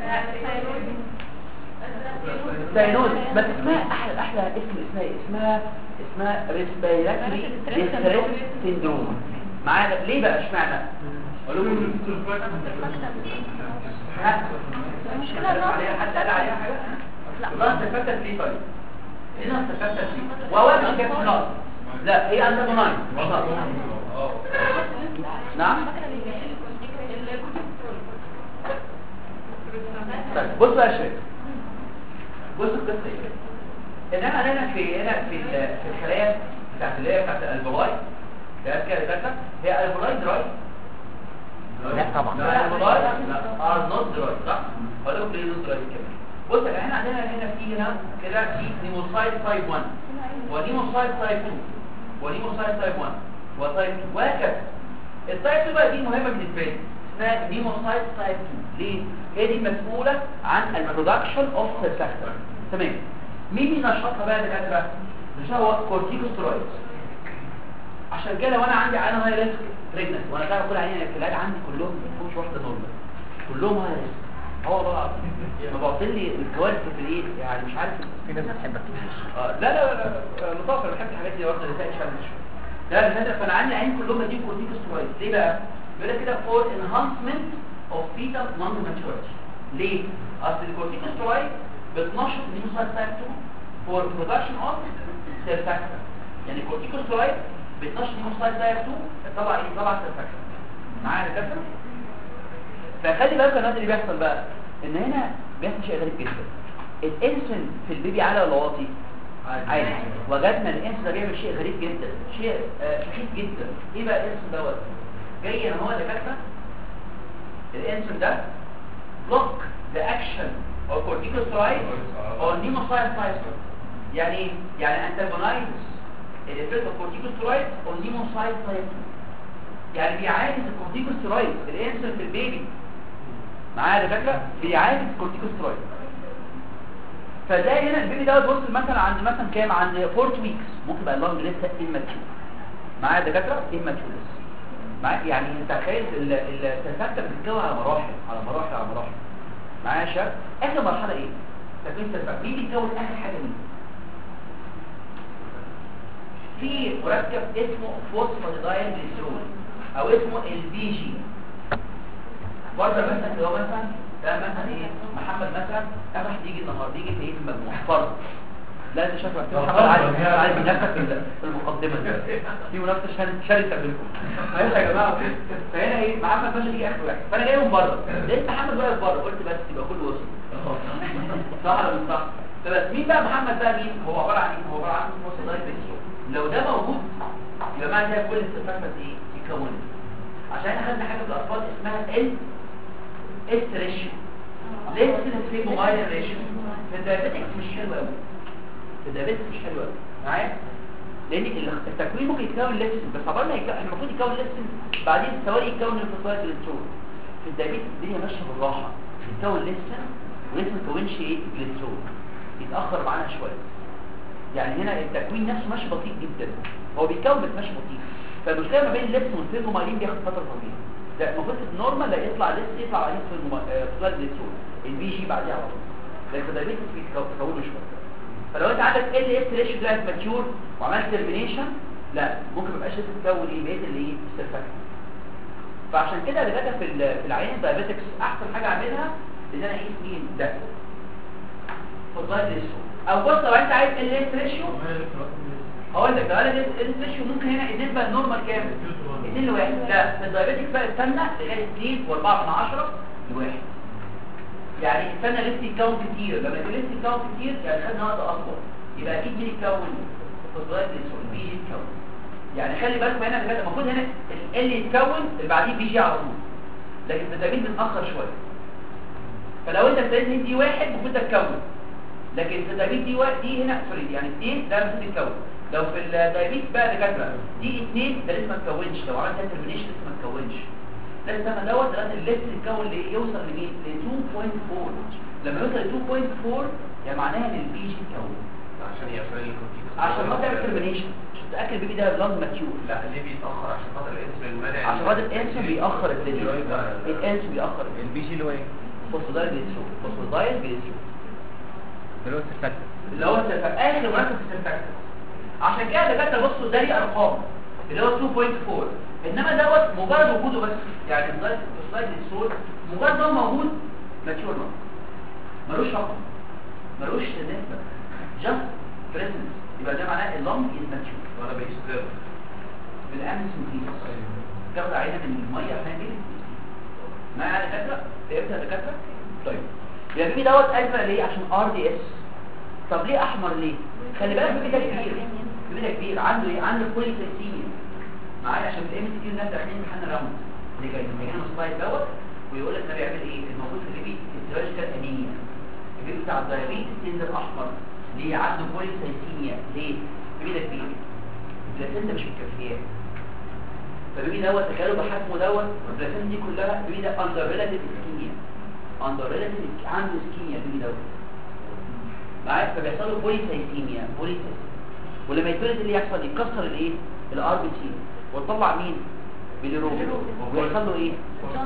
ساينوز بس اسمها احلى احلى اسم اسمها إيه؟ اسمها اسمها ريسبيراتوري ديستريس سيندروم معايا ليه بقى اشمعنى اقول لكم ها المشكلة ان هو عليها حد قال عليها حاجه لا. لا استفدت ليه طيب هنا استفدت ليه وهو مش كانت خلاص لا هي عندها ناين مش ناقص. نعم طيب بص بقى يا شباب بص القصه ايه ان انا هنا في هنا في ال- في الخلايا بتاعت اللي هي بتاعت الالبولاي ده كده بتاعتك هي البولاي دراي لا طبعا. لا البولاي ار نوت دراي صح ولا ليه نوت دراي كده بص يا احنا عندنا هنا في هنا كده في نيموسايت تايب 1 ونيموسايت تايب 2 ونيموسايت تايب 1 وتايب 2 وهكذا التايب 2 بقى دي مهمه بالنسبه لي اسمها نيموسايت تايب 2 ليه؟ هي دي مسؤوله عن البرودكشن اوف سيرفاكتور تمام مين ينشطها بقى دكاتره؟ مش هو كورتيكوستيرويد عشان كده لو انا عندي انا هاي ريسك بريجننت وانا تعرف كل عيني الكلاد عندي كلهم ما فيهمش واحده نورمال كلهم هاي ريسك هو والله العظيم ما بعطي لي الكوارث في الايه يعني مش عارف في ناس بتحبك آه، لا لا لا لا لطافه انا بحب الحاجات دي واخده نتائج فعلا مش لا لا فانا عندي عين كلهم بديهم كورتيكوستيرويد ليه بقى بيقول لك كده فور انهانسمنت اوف فيتال نون ماتيوريتي ليه اصل الكورتيكوستيرويد بتنشط النيوسايت تايب 2 فور برودكشن اوف سيرفاكتور يعني الكورتيكوستيرويد بتنشط النيوسايت تايب 2 طبعا ايه طبعا سيرفاكتور معايا يا كابتن فخلي بالك الناس اللي بيحصل بقى ان هنا بيحصل شيء غريب جدا الانسولين في البيبي عالي ولا واطي عالي وجدنا ان الانسولين ده بيعمل شيء غريب جدا شيء آه، سخيف جدا ايه بقى الانسولين دوت جاي ان هو دكاتره الانسولين ده بلوك ذا اكشن او كورتيكوسترويد او نيموسايد فايبر يعني ايه يعني انتاجونايز الافكت اوف كورتيكوسترويد او نيموسايد فايبر يعني بيعالج الكورتيكوسترويد الانسولين في البيبي معايا يا دكاتره بيعالج الكورتيكوسترويد فده هنا البيبي دوت وصل مثلا عند مثلا كام عند 4 ويكس ممكن بقى اللونج لسه اماتيور معايا يا دكاتره اماتيور لسه معايا يعني انت تخيل السلسله بتتكون على مراحل على مراحل على مراحل معايا يا شباب اخر مرحله ايه تكوين السلسله مين بيتكون اخر حاجه مين في مركب اسمه فوسفاتيدايل جليسرول او اسمه البي جي برضه مثلا اللي هو مثلا ده مثلا ايه محمد مثلا ده راح يجي النهارده يجي في ايه في المجموعه فرض لا انت شكلك كده محمد عايز عايز ينافسك في ال- في المقدمه دي في منافسه شر- شرسه بينكم ماشي يا جماعه فهنا ايه محمد باشا يجي اخر واحد فانا جاي من بره لقيت محمد واقف بره قلت بس يبقى كله وصل صح ولا مش صح فبس مين بقى محمد بقى مين هو عباره عن ايه هو عباره عن نص دايت لو ده موجود يبقى معنى كده كل استفاده ايه يكون عشان احنا خدنا حاجه في الاطفال اسمها ال اس ريشيو ليه بتنسي موبايل ريشيو في الدايابيتكس مش حلو قوي في الدايابيتكس مش حلو قوي معايا لان ال- التكوين ممكن يتكون لسن بس عبال ما يتكون المفروض يتكون لسن بعدين ثواني يتكون الفوسفات جليسرول في الدايابيتكس الدنيا ماشيه بالراحه يتكون لسن ولسه ما يكونش ايه جليسرول يتاخر معانا شويه يعني هنا التكوين نفسه ماشي بطيء جدا هو بيتكون بس ماشي بطيء فالمشكله ما بين اللبس والفيلمومايلين بياخد فتره طويله ده المفروض في النورمال لا يطلع لسه يطلع عليه فيلمومايلين جليسرول البي جي بعديها على طول لكن ده بيتس بيتكونوا شويه فلو انت عندك ال اس ريشيو دلوقتي ماتيور وعملت ترمينيشن لا ممكن ما يبقاش لسه تكون ايه بقيه اللي ايه السيرفاكت فعشان كده اللي بدا في ال- في العين الدايابيتكس احسن حاجه اعملها ان انا اقيس مين ده فضلات الاسود او بص لو انت عايز ال اس ريشيو هقول لك لو انا ال اس ريشيو ممكن هنا النسبه النورمال كام 2 لواحد لا في الدايابيتكس بقى استنى لغايه 2 و4 من 10 لواحد يعني استنى لسه يتكون كتير لما يكون لسه يتكون كتير يعني خدنا وقت اطول يبقى اكيد مين يتكون فضلات الاسود بي يتكون يعني خلي بالكم هنا اللي المفروض هنا ال يتكون اللي بعديه بيجي على طول لكن في الدايابيت بنأخر شويه فلو انت ابتديت دي واحد المفروض تتكون لكن في الدايابيت دي واحد دي هنا سوري يعني اثنين ده المفروض يتكون لو في الدايابيت بقى دكاتره دي اثنين ده لسه ما اتكونش لو عملت ترمينيشن لسه ما اتكونش ده السنه دوت لغايه الليست يتكون ل- يوصل لمين ل 2.4 لما يوصل ل 2.4 يعني معناها ان البي جي اتكون عشان يقفل الكمبيوتر عشان ما تعمل ترمينيشن عشان تتاكد البيبي ده بلانج ماتيور لا ليه بيتاخر عشان خاطر الانسولين المنع عشان خاطر الانسولين بيأخر الدنيا الانسولين بيأخر الدنيا البي جي اللي هو ايه؟ فوسفودايل جليسرول فوسفودايل جليسرول اللي هو السيرفاكتنت اللي هو السلفاك اخر مركز في السلفاك عشان كده الدكاتره بصوا ده ليه ارقام اللي هو 2.4 انما دوت مجرد وجوده بس يعني الفوسفودايل جليسرول مجرد ما هو موجود ماتيور ملوش رقم ملوش نسبه جاست بريزنس يبقى ده معناه اللونج از ماتيور وانا بيستر بالامسوتيس تاخد عينه من الميه عشان دي ما يعني دكاتره فهمت يا دكاتره طيب يبقى في دوت ازرق ليه عشان ار دي اس طب ليه احمر ليه خلي بالك في ده كبير في ده كبير عنده ايه عنده بوليسيسيميا معايا عشان الام سي كيو الناس داخلين امتحان راوند اللي جاي لما يجي لنا السلايد دوت ويقول لك ده بيعمل ايه الموجود في البيبي فيزيولوجيكال انيميا البيبي بتاع الدايابيتس ينزل احمر ليه عنده بوليسيسيميا ليه البيبي ده كبير البلاسينتا مش مكفياه فالبيبي دوت تخيلوا بحجمه دوت والبلاسينتا دي كلها البيبي ده اندر ريلاتيف اسكيميا اندر ريلاتيف عنده اسكيميا البيبي دوت معايا فبيحصل له بوليسيسيميا بوليسيسيميا ولما يتولد اللي يحصل يكسر الايه الار بي سي وتطلع مين باليروبين ويحصل له ايه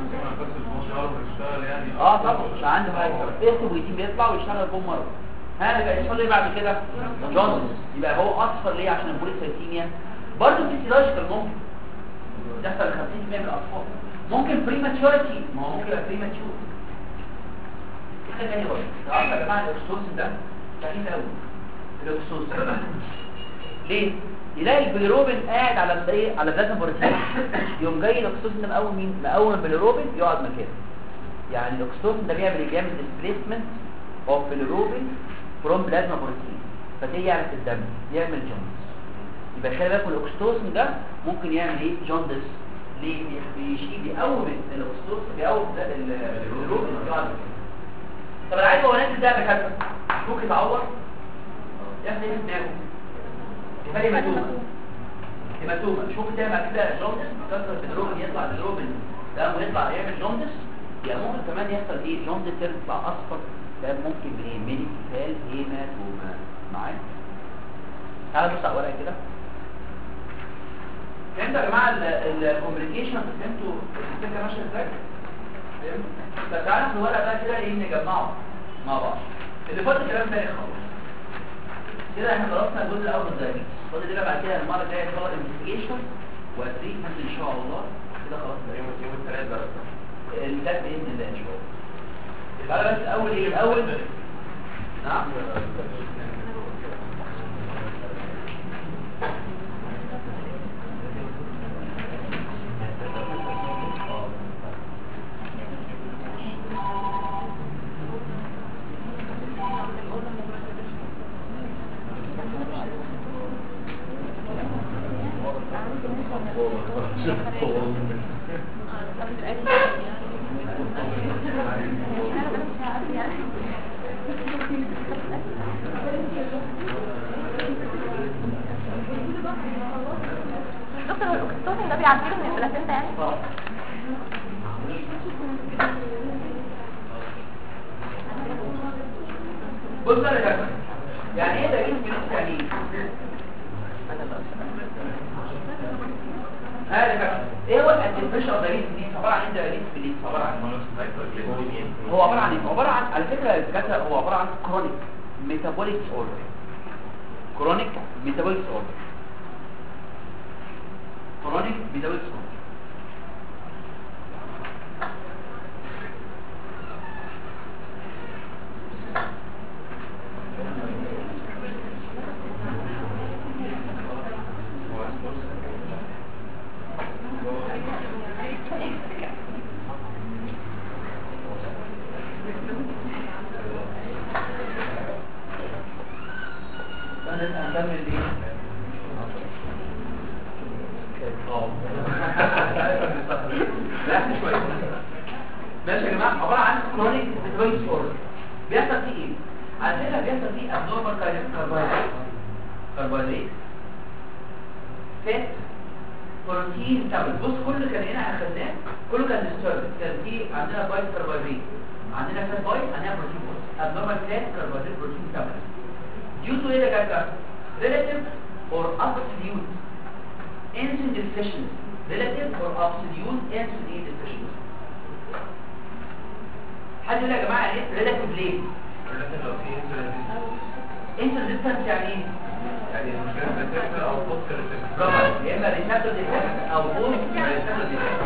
اه طبعا مش عنده حاجه اسمه بروتين بيطلع ويشتغل بوم مره ها يبقى يحصل له ايه بعد كده جوندس يبقى هو اصفر ليه عشان البوليسيسيميا برضه فيسيولوجيكال ممكن تحصل 50% من الاطفال ممكن بريماتشورتي ما هو ممكن يبقى بريماتشور في حاجه ثانيه برضه تعرفوا يا جماعه الاكسوسين ده سخيف قوي الاكسوسين ليه يلاقي البيليروبين قاعد على الايه على بلازما بروتين يقوم جاي الاكسوسين ده مقوم مين مقوم البيليروبين يقعد مكانه يعني الاكسوسين ده بيعمل ايه بيعمل ديسبيسمنت اوف بيليروبين فروم بلازما بروتين فتيجي يعمل في الدم يعمل جوندس يبقى خلي بالكم الاكسوسين ده ممكن يعمل ايه جوندس ليه بي- بيشيل بيقوم الاكسوسين بيقوم ده البيليروبين يقعد مكانه طب انا عايز هو نازل ده بكذا ممكن يتعور ياخد ايه في دماغه يبقى هيماتوما هيماتوما شوف تعمل كده جوندس بكثره البيلروبين يطلع البيلروبين ده ويطلع يعمل جوندس يعني ممكن كمان يحصل ايه جوندس يطلع اصفر ده ممكن بايه ميديكال هيماتوما معايا تعالوا بص على الورقه كده فهمتوا يا جماعه الكومبليكيشن فهمتوا الفكره ماشيه ازاي فهمت طب تعالى في الورقه بقى كده ايه نجمعه مع بعض اللي فاضل كلام تاني خالص كده احنا خلصنا الجزء الاول من الدايابيتس فاضل لنا بعد كده المره الجايه ان شاء الله انفستيجيشن والتريتمنت ان شاء الله كده خلاص يوم يوم الثلاث بقى الكتاب باذن الله ان شاء الله تعالى بس الاول ايه الاول نعم دكتور هو الاكسيتوسين ده بيعديله من البلاسينتا يعني اه بص انا كده يعني ايه دايبيتس ميليتس يعني ايه هذا كده ايه هو الديفينيشن اوف دايبيتس ميليتس عباره عن ايه دايبيتس ميليتس عباره عن إيه؟ هو عباره عن ايه عباره عن على فكره الدكاتره هو عباره عن كرونيك ميتابوليك اوردر كرونيك ميتابوليك اوردر كرونيك ميتابوليك اوردر فانا هنكمل ايه لا شويه ماشي يا جماعه عباره عن كرونيك ميتابوليك اوردر بيحصل فيه ايه على فكره بيحصل فيه ابنورمال كاربوهيدرات كاربوهيدرات فات بروتين تابلت بص كل اللي كان هنا اخدناه كله كان ديسترب كان في عندنا بايت كاربوهيدرات عندنا فات بايت عندنا بروتين بوست ابنورمال فات كاربوهيدرات بروتين تابلت due to ايه ده كده relative or absolute insulin deficiency relative or absolute insulin deficiency حد يقول يا جماعه يعني ايه relative ليه لو في insulin resistance يعني ايه يعني المشكله في الريسبتور او بوست الريسبتور برافو عليك. يا اما receptor defect او boost receptor defect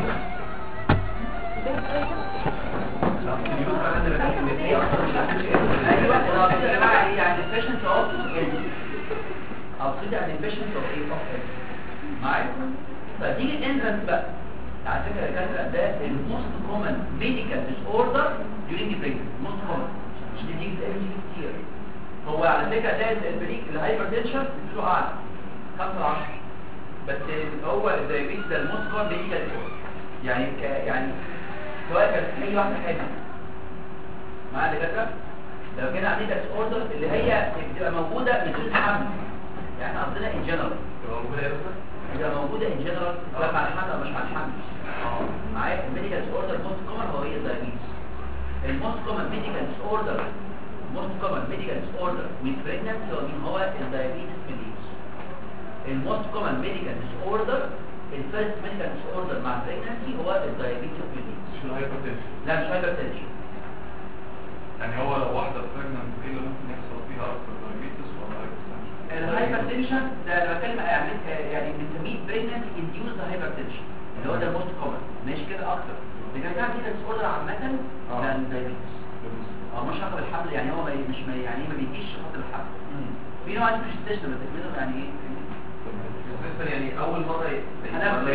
اليوم كمان اللي كان في ايوه الابسط يا جماعه ايه يعني deficiency of insulin ابسط يعني deficiency of ايه of insulin معايا فتيجي الانزيمز بقى على فكره يا دكاتره ده الموست كومن ميديكال ديس اوردر during the pregnancy موست كومن مش بتيجي تقابل كتير هو على فكره ده البريك الهايبرتنشن بتقول اعلى 5 ل 10 بس هو الدايابيتس ده الموست كومن ميديكال ديس اوردر يعني ك يعني سواء كانت اي واحده حاجه معايا يا دكاتره لو كان عندي ديس اوردر اللي هي بتبقى موجوده من غير تحمل يعني احنا قصدنا ان جنرال تبقى موجوده يا دكتور اذا موجوده ان جنرال سواء مع الحمل او مش مع الحمل معايا الميديكال ديس اوردر موست كومن هو هي الدايابيتس الموست كومن ميديكال ديس اوردر موست كومن ميديكال ديس اوردر with pregnancy هو مين هو الدايابيتس mellitus الموست كومن ميديكال ديس اوردر الفيرست ميديكال ديس اوردر مع pregnancy هو الدايابيتس mellitus مش الهايبرتنشن لا مش هايبرتنشن يعني هو لو واحده بريجننت ايه اللي ممكن يحصل فيها اكتر دايابيتس ولا هايبرتنشن الهايبرتنشن ده انا بتكلم يعني يعني بنسميه pregnancy induced hypertension اللي هو ده الموست كومن ماشي كده اكتر لكن كان في ديس اوردر عامه آه. ده الدايابيتس اه مش عقب الحمل يعني هو ما مش ما يعني ما بيجيش خاطر الحمل في نوع اسمه جستيشن بس تكمله يعني ايه السيستم يعني اول مره هنعمل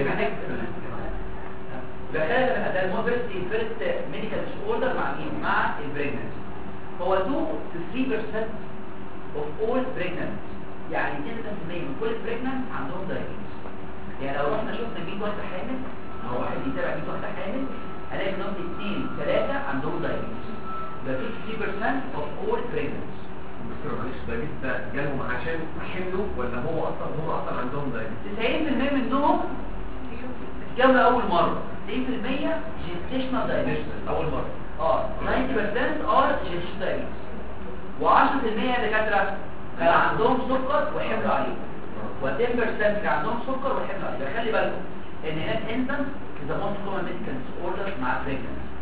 ده ده ده الموفرت فيرست ميديكال ديس اوردر مع مين مع البريجننسي هو 2 to 3% of all pregnant يعني 2% من كل pregnant عندهم diabetes يعني لو رحنا شفنا 100 واحده حامل او واحد يتابع 100 واحده حامل هنلاقي منهم 2 3 عندهم diabetes ده 3% of all pregnant دكتور معلش الدايابيتس ده جالهم عشان حملوا ولا هو اصلا هم اصلا عندهم دايابيتس 90% منهم جابوا اول مره 90% gestational diabetes اول مره اه 90% ار gestational diabetes و10% دكاتره كان عندهم سكر وحملوا عليه و10% كان عندهم سكر وحملوا عليه خلي بالكم ان هناك انسان اذا موست كومن ميديكال اوردر مع بريجننسي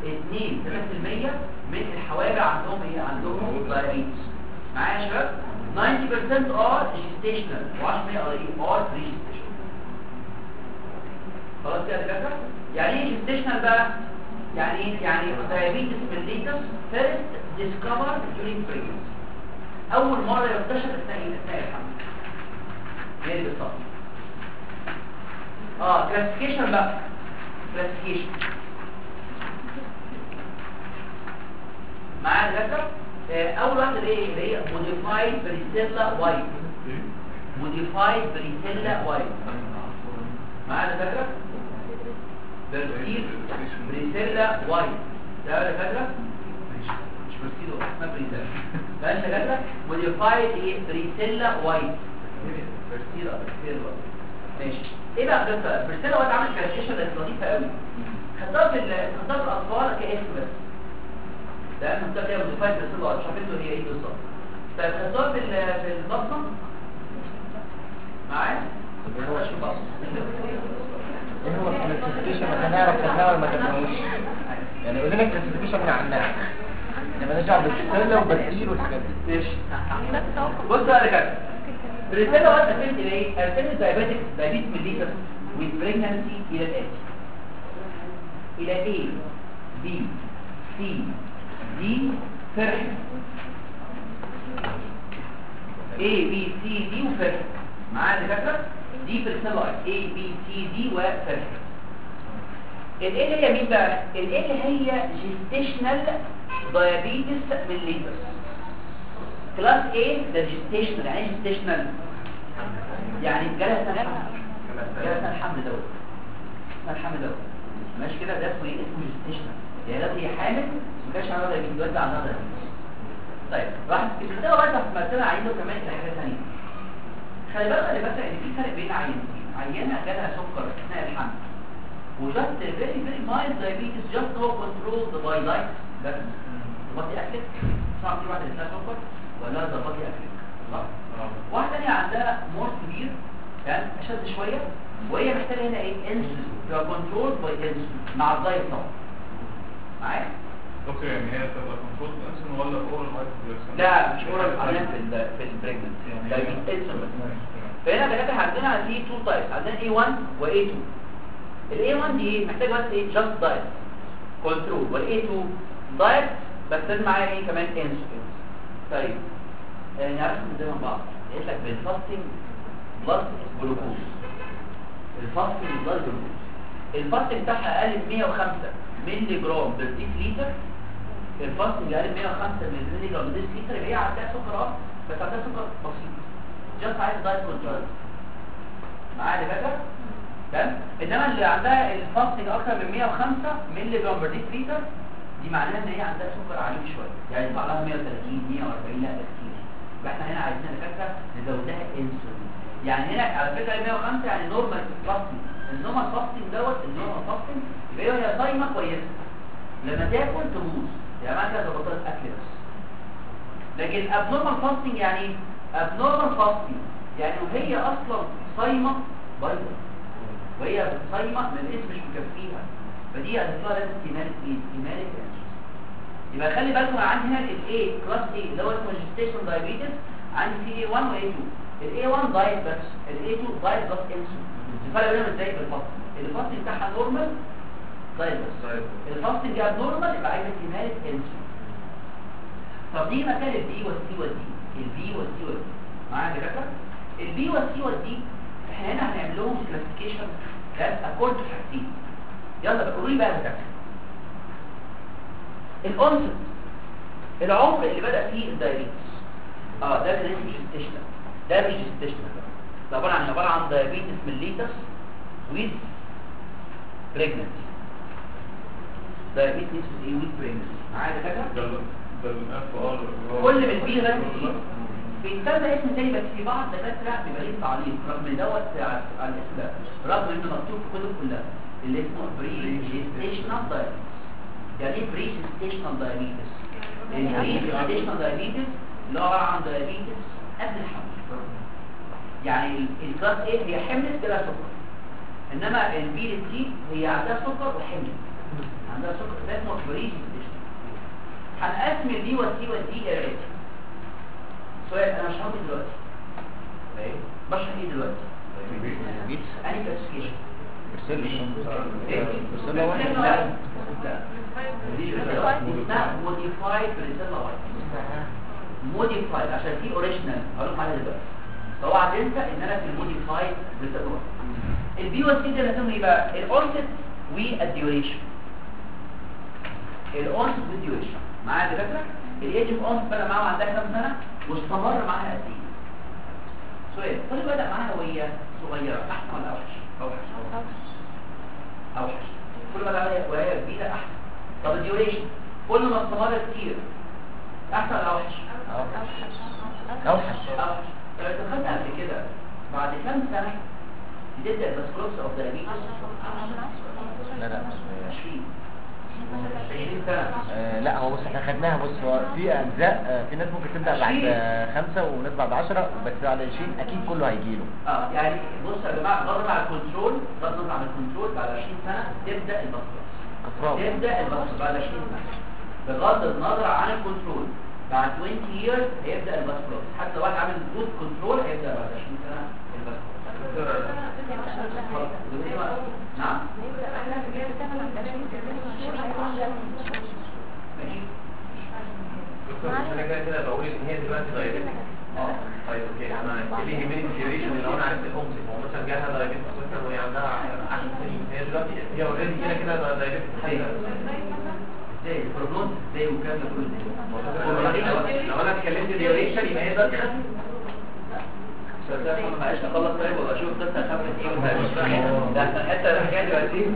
2 3% من الحوامل عندهم ايه عندهم دايابيتس معايا يا شباب 90% are gestational و10% are ايه are pre-gestational خلاص كده يا دكاتره يعني ايه gestational بقى يعني ايه يعني diabetes mellitus first discovered during pregnancy اول مره يكتشف اثناء ايه اثناء الحمل هي دي بالظبط اه كلاسيفيكيشن بقى كلاسيفيكيشن معايا دكاتره آه، اول واحده اللي هي اللي هي موديفايد بريسيلا وايت موديفايد بريسيلا وايت معايا دكاتره برسيل بريسيلا وايت ده يا دكاتره مش برسيل اسمها بريسيلا ماشي يا دكاتره موديفايد ايه بريسيلا وايت برسيلا برسيلا وايت ماشي ايه بقى بريسيلا بريسيلا وايت عامل كلاسيفيكيشن لطيفه قوي خدتها في ال- خدتها في الاطفال كاسم بس ده انا كنت كده موديفايد بريسيلا وايت مش عارف انتوا هي ايه بالظبط طيب خدتها في ال- في البطنه معايا مش في البطنه ايه هو الكلاسيفيكيشن عشان نعرف خدناه ولا ما خدناهوش يعني قول لنا الكلاسيفيكيشن من عنها لما نرجع بالسله وبالسيل والحاجات دي ماشي ده التوقف بص بقى يا كابتن الرساله وقت قسمت ايه قسمت الدايابيتك دايابيتس ميليتس with pregnancy الى الاتي الى A B C D فرح A B C D وفرح معايا يا دكاتره دي في الرساله A B C D وفرح ال A اللي هي مين بقى ال A اللي هي gestational diabetes mellitus كلاس A ده جيستيشنال يعني ايه جيستيشنال يعني جالها سنة حمل جالها سنة حمل دوت سنة حمل دوت ماشي كده ده اسمه ايه اسمه جيستيشنال يعني ده هي حامل ما كانش عندها دايبيتس دلوقتي عندها دايبيتس طيب راح الكتابة بقى في مثلا عايزه كمان الى حاجة ثانية خلي بالك خلي بالك ان في فرق بين عينتين عينة جالها سكر اثناء الحمل وجاست فيري فيري مايلد دايبيتس جاست هو كنترول باي لايت بس ظبطي اكلك صعب في واحده اسمها سكر ولا ظبطي اكلك صح واحده ثانيه عندها مور كبير كان اشد شويه وهي محتاجه هنا ايه انسولين يبقى كنترول باي انسولين مع الدايت طبعا معايا دكتور يعني هي تبقى كنترول انسولين ولا اورال هايبوجلايسيميا لا مش اورال عندنا في ال في البريجننسي ده انسولين فهنا دكاتره عندنا في تو تايبس عندنا A1 و A2 ال A1 دي ايه محتاج بس ايه جاست دايت كنترول وال A2 دايت بس لازم معايا ايه كمان انسولين طيب آه، نعرفهم ازاي من بعض قلت لك بالفاستنج بلس جلوكوز الفاستنج بلس جلوكوز الفاستنج بتاعها اقل من 105 مللي جرام بر لتر الفاستنج اقل من 105 مللي جرام بر لتر يبقى هي عندها سكر اه بس عندها سكر بسيط جاست عايز دايت كنترول معايا يا دكاتره تمام انما اللي عندها الفاستنج اكتر من 105 مللي جرام بر لتر دي معناها ان هي عندها سكر عالي شويه يعني يطلع لها 130 140 لا ده كتير يبقى احنا هنا عايزين دكاتره نزود لها انسولين يعني هنا على فكره ال 105 يعني نورمال فاستنج النورمال فاستنج دوت النورمال فاستنج يبقى هي صايمه كويسه لما تاكل تبوظ يعني معنى كده ظبطت لك اكل بس لكن ابنورمال فاستنج يعني ايه ابنورمال فاستنج يعني وهي اصلا صايمه بايظه وهي صايمه ما الاسم مش مكفيها فدي هتطلع لازم تيمالك ايه تيمالك يبقى خلي بالكم انا عندي هنا الاي كلاس اي اللي هو اسمه جيستيشن دايابيتس عندي سي اي 1 واي 2 الاي 1 دايت بس الاي 2 دايت بلس انسولين الفرق بينهم ازاي بالفاستنج الفاستنج بتاعها نورمال دايت بس الفاستنج اب نورمال يبقى عايزه كمالة انسولين طب دي مكان البي والسي والدي البي والسي والدي معايا يا دكاتره البي والسي والدي احنا هنا هنعمل لهم كلاسيفيكيشن ده اكورد حاجتين يلا بقى قولوا لي بقى يا دكاتره الانست العمر اللي بدأ فيه الدايابيتس اه ده اللي اسمه جيستيشنال ده مش جيستيشنال ده عباره عن عباره عن دايابيتس ميليتس ويز بريجننسي دايابيتس ايه ويز بريجننسي معايا كده ده ال- ده الاف ار كل من بي لغايه سي بيتسمى اسم تاني بس في بعض دكاتره بيبقى ليه تعليق رغم ان دوت على على الاسم ده رغم انه مكتوب في الكتب كلها اللي اسمه بري جيستيشنال دايابيتس يعني ايه بري جيستيشنال دايابيتس البري جيستيشنال دايابيتس اللي هو عباره عن دايابيتس قبل الحمل يعني ال- الكلاس ايه هي حملت بلا سكر انما البي سي هي عندها سكر وحملت عندها سكر ده اسمه بري جيستيشنال هنقسم البي والسي والدي الى سؤال انا مش هاخد دلوقتي بشرح ايه دلوقتي بيتس اني كلاسيفيكيشن موديفايد بريسيلا موديفايد عشان في اوريجينال هقول لكم عليها دلوقتي فاوعى تنسى ان انا في الموديفايد بريسيلا البي او سي ده لازم يبقى الاونست والديوريشن الاونست والديوريشن معايا يا دكاتره الايدج اوف اونست بدا معاها عندها كام سنه واستمر معاها قد ايه سؤال كل بدا معاها وهي صغيره احسن ولا اوحش اوحش اوحش كل ما بدا وهي كبيره احسن طب الديوريشن كل ما استمر كتير احسن ولا اوحش اوحش اوحش لو دخلت قبل كده بعد كام سنه بتبدا الباسكلوبس اوف دايابيتس لا لا 20 20 سنه آه، لا هو بص احنا خدناها بص هو في اجزاء آه، في ناس ممكن تبدا بعد عشرين. آه، خمسة وناس بعد عشرة بس بعد 20 اكيد كله هيجي له اه يعني بص يا جماعه بغض النظر عن الكنترول بغض النظر عن الكنترول بعد 20 سنه تبدا الباسكلوبس كفراوي تبدا الباسكلوبس بعد 20 سنه بغض النظر عن الكنترول بعد 20 years هيبدا الباسكلوبس حتى لو واحد عامل جود كنترول هيبدا بعد 20 سنه الباسكلوبس نعم ماشي دكتور بس انا كده كده بقول ان هي دلوقتي دايابيتك اه طيب اوكي انا اللي يهمني الديوريشن لو انا عرفت الامس هو مثلا جالها دايابيتك مثلا وهي عندها 10 سنين هي دلوقتي هي اوريدي كده كده دايابيتك ازاي البروجنوز ازاي والكلام ده كله لو انا اتكلمت ديوريشن يبقى هي دلوقتي خدت ما بقاش اخلص طيب ولا اشوف قصه خمسة ايه ولا ده الحته الحكايه دلوقتي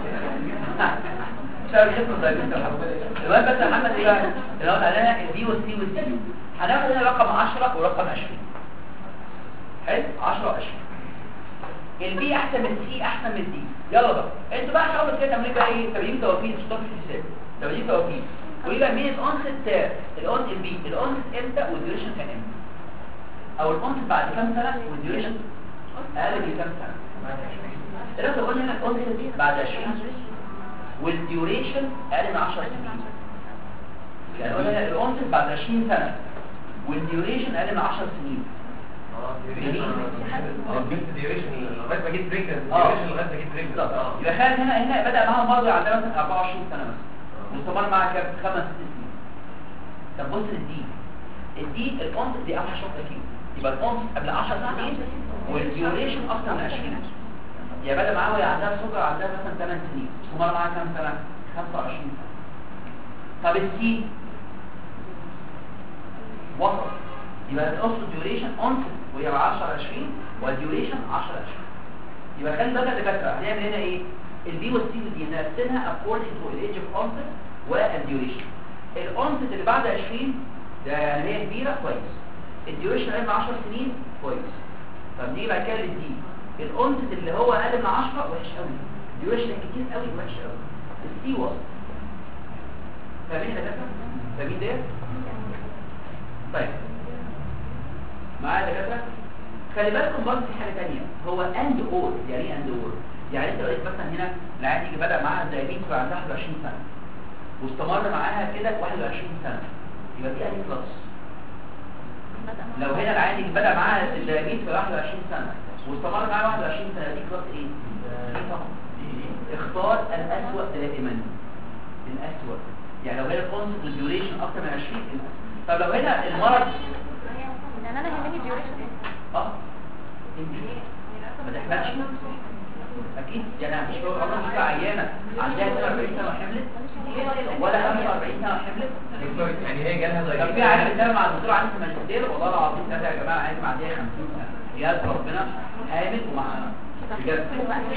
مش عارف اسمه طيب انت المهم بس يا محمد ايه بقى لو قلنا علينا البي والسي والدي هناخد هنا رقم 10 ورقم 20 حلو 10 و20 البي احسن من السي احسن من الدي يلا بقى انتوا بقى حاولوا كده تعملوا بقى ايه تمارين توفيق مش توفيق حساب تمارين توفيق ويبقى مين الاونست الاونست البي الاونست امتى والديوريشن كان امتى او الانس بعد كام سنة والديوريشن اقل من كام سنة دلوقتي قلنا هنا الانس بعد 20 والديوريشن اقل من 10 سنين يعني قلنا هنا الانس بعد 20 سنة والديوريشن اقل من 10 سنين ديوريشن لغايه ما جيت بريجننت اه. ديوريشن لغايه ما جيت بريجننت بالظبط يبقى خالد هنا هنا بدأ معاهم برضه عندنا مثلا 24 سنة مثلا واستمر معاها كام خمس ست سنين طب بص للدي الدي الانس دي اوحش واحدة فيهم يبقى الانس قبل 10 سنين والديوريشن اكتر من 20 يا بدأ معاها وهي عندها سكر عندها مثلا 8 سنين واستمر معاها كام سنة 25 سنة طب السي وسط يبقى الاصل الديوريشن انس وهي 10 20 والديوريشن 10 20 يبقى خلي بالك يا دكاتره هنعمل هنا ايه البي والسي والدي نقسمها according to the age of onset والديوريشن الانست اللي بعد 20 ده يعني هي كبيره كويس الديوريشن اقل من 10 سنين كويس طب نيجي بعد كده للدي الانست اللي هو اقل من 10 وحش قوي الديوريشن كتير قوي وحش قوي السي وسط فاهمين يا دكاتره فاهمين ده طيب معايا يا دكاتره خلي بالكم برضه في حاجه ثانيه هو اند اور يعني ايه اند اور يعني انت لقيت مثلا هنا العيال يجي بدا معاها الدايابيتس وعندها 21 سنه واستمر معاها كده 21 سنه يبقى دي انهي كلاس لو هنا العيال يجي بدا معاها الدايابيتس في 21 سنه واستمر معاها 21 سنه دي كلاس ايه؟ دي طبعا اختار الاسوأ دائما الاسوأ يعني لو هنا الكونسبت والديوريشن اكتر من 20 الأسوأ. طب لو هنا المرض يعني انا يهمني ديوريشن اه ما تحملش اكيد يعني مش هو عمرك مش عيانه عندها 42 سنه وحملت ولا 45 سنه وحملت دكتور يعني هي جالها طب دايابيتك في عيال بتتابع مع الدكتور عندي في ماجستير والله العظيم ثلاثه يا جماعه عايز معديه 50 سنه يا ربنا حامل ومع بجد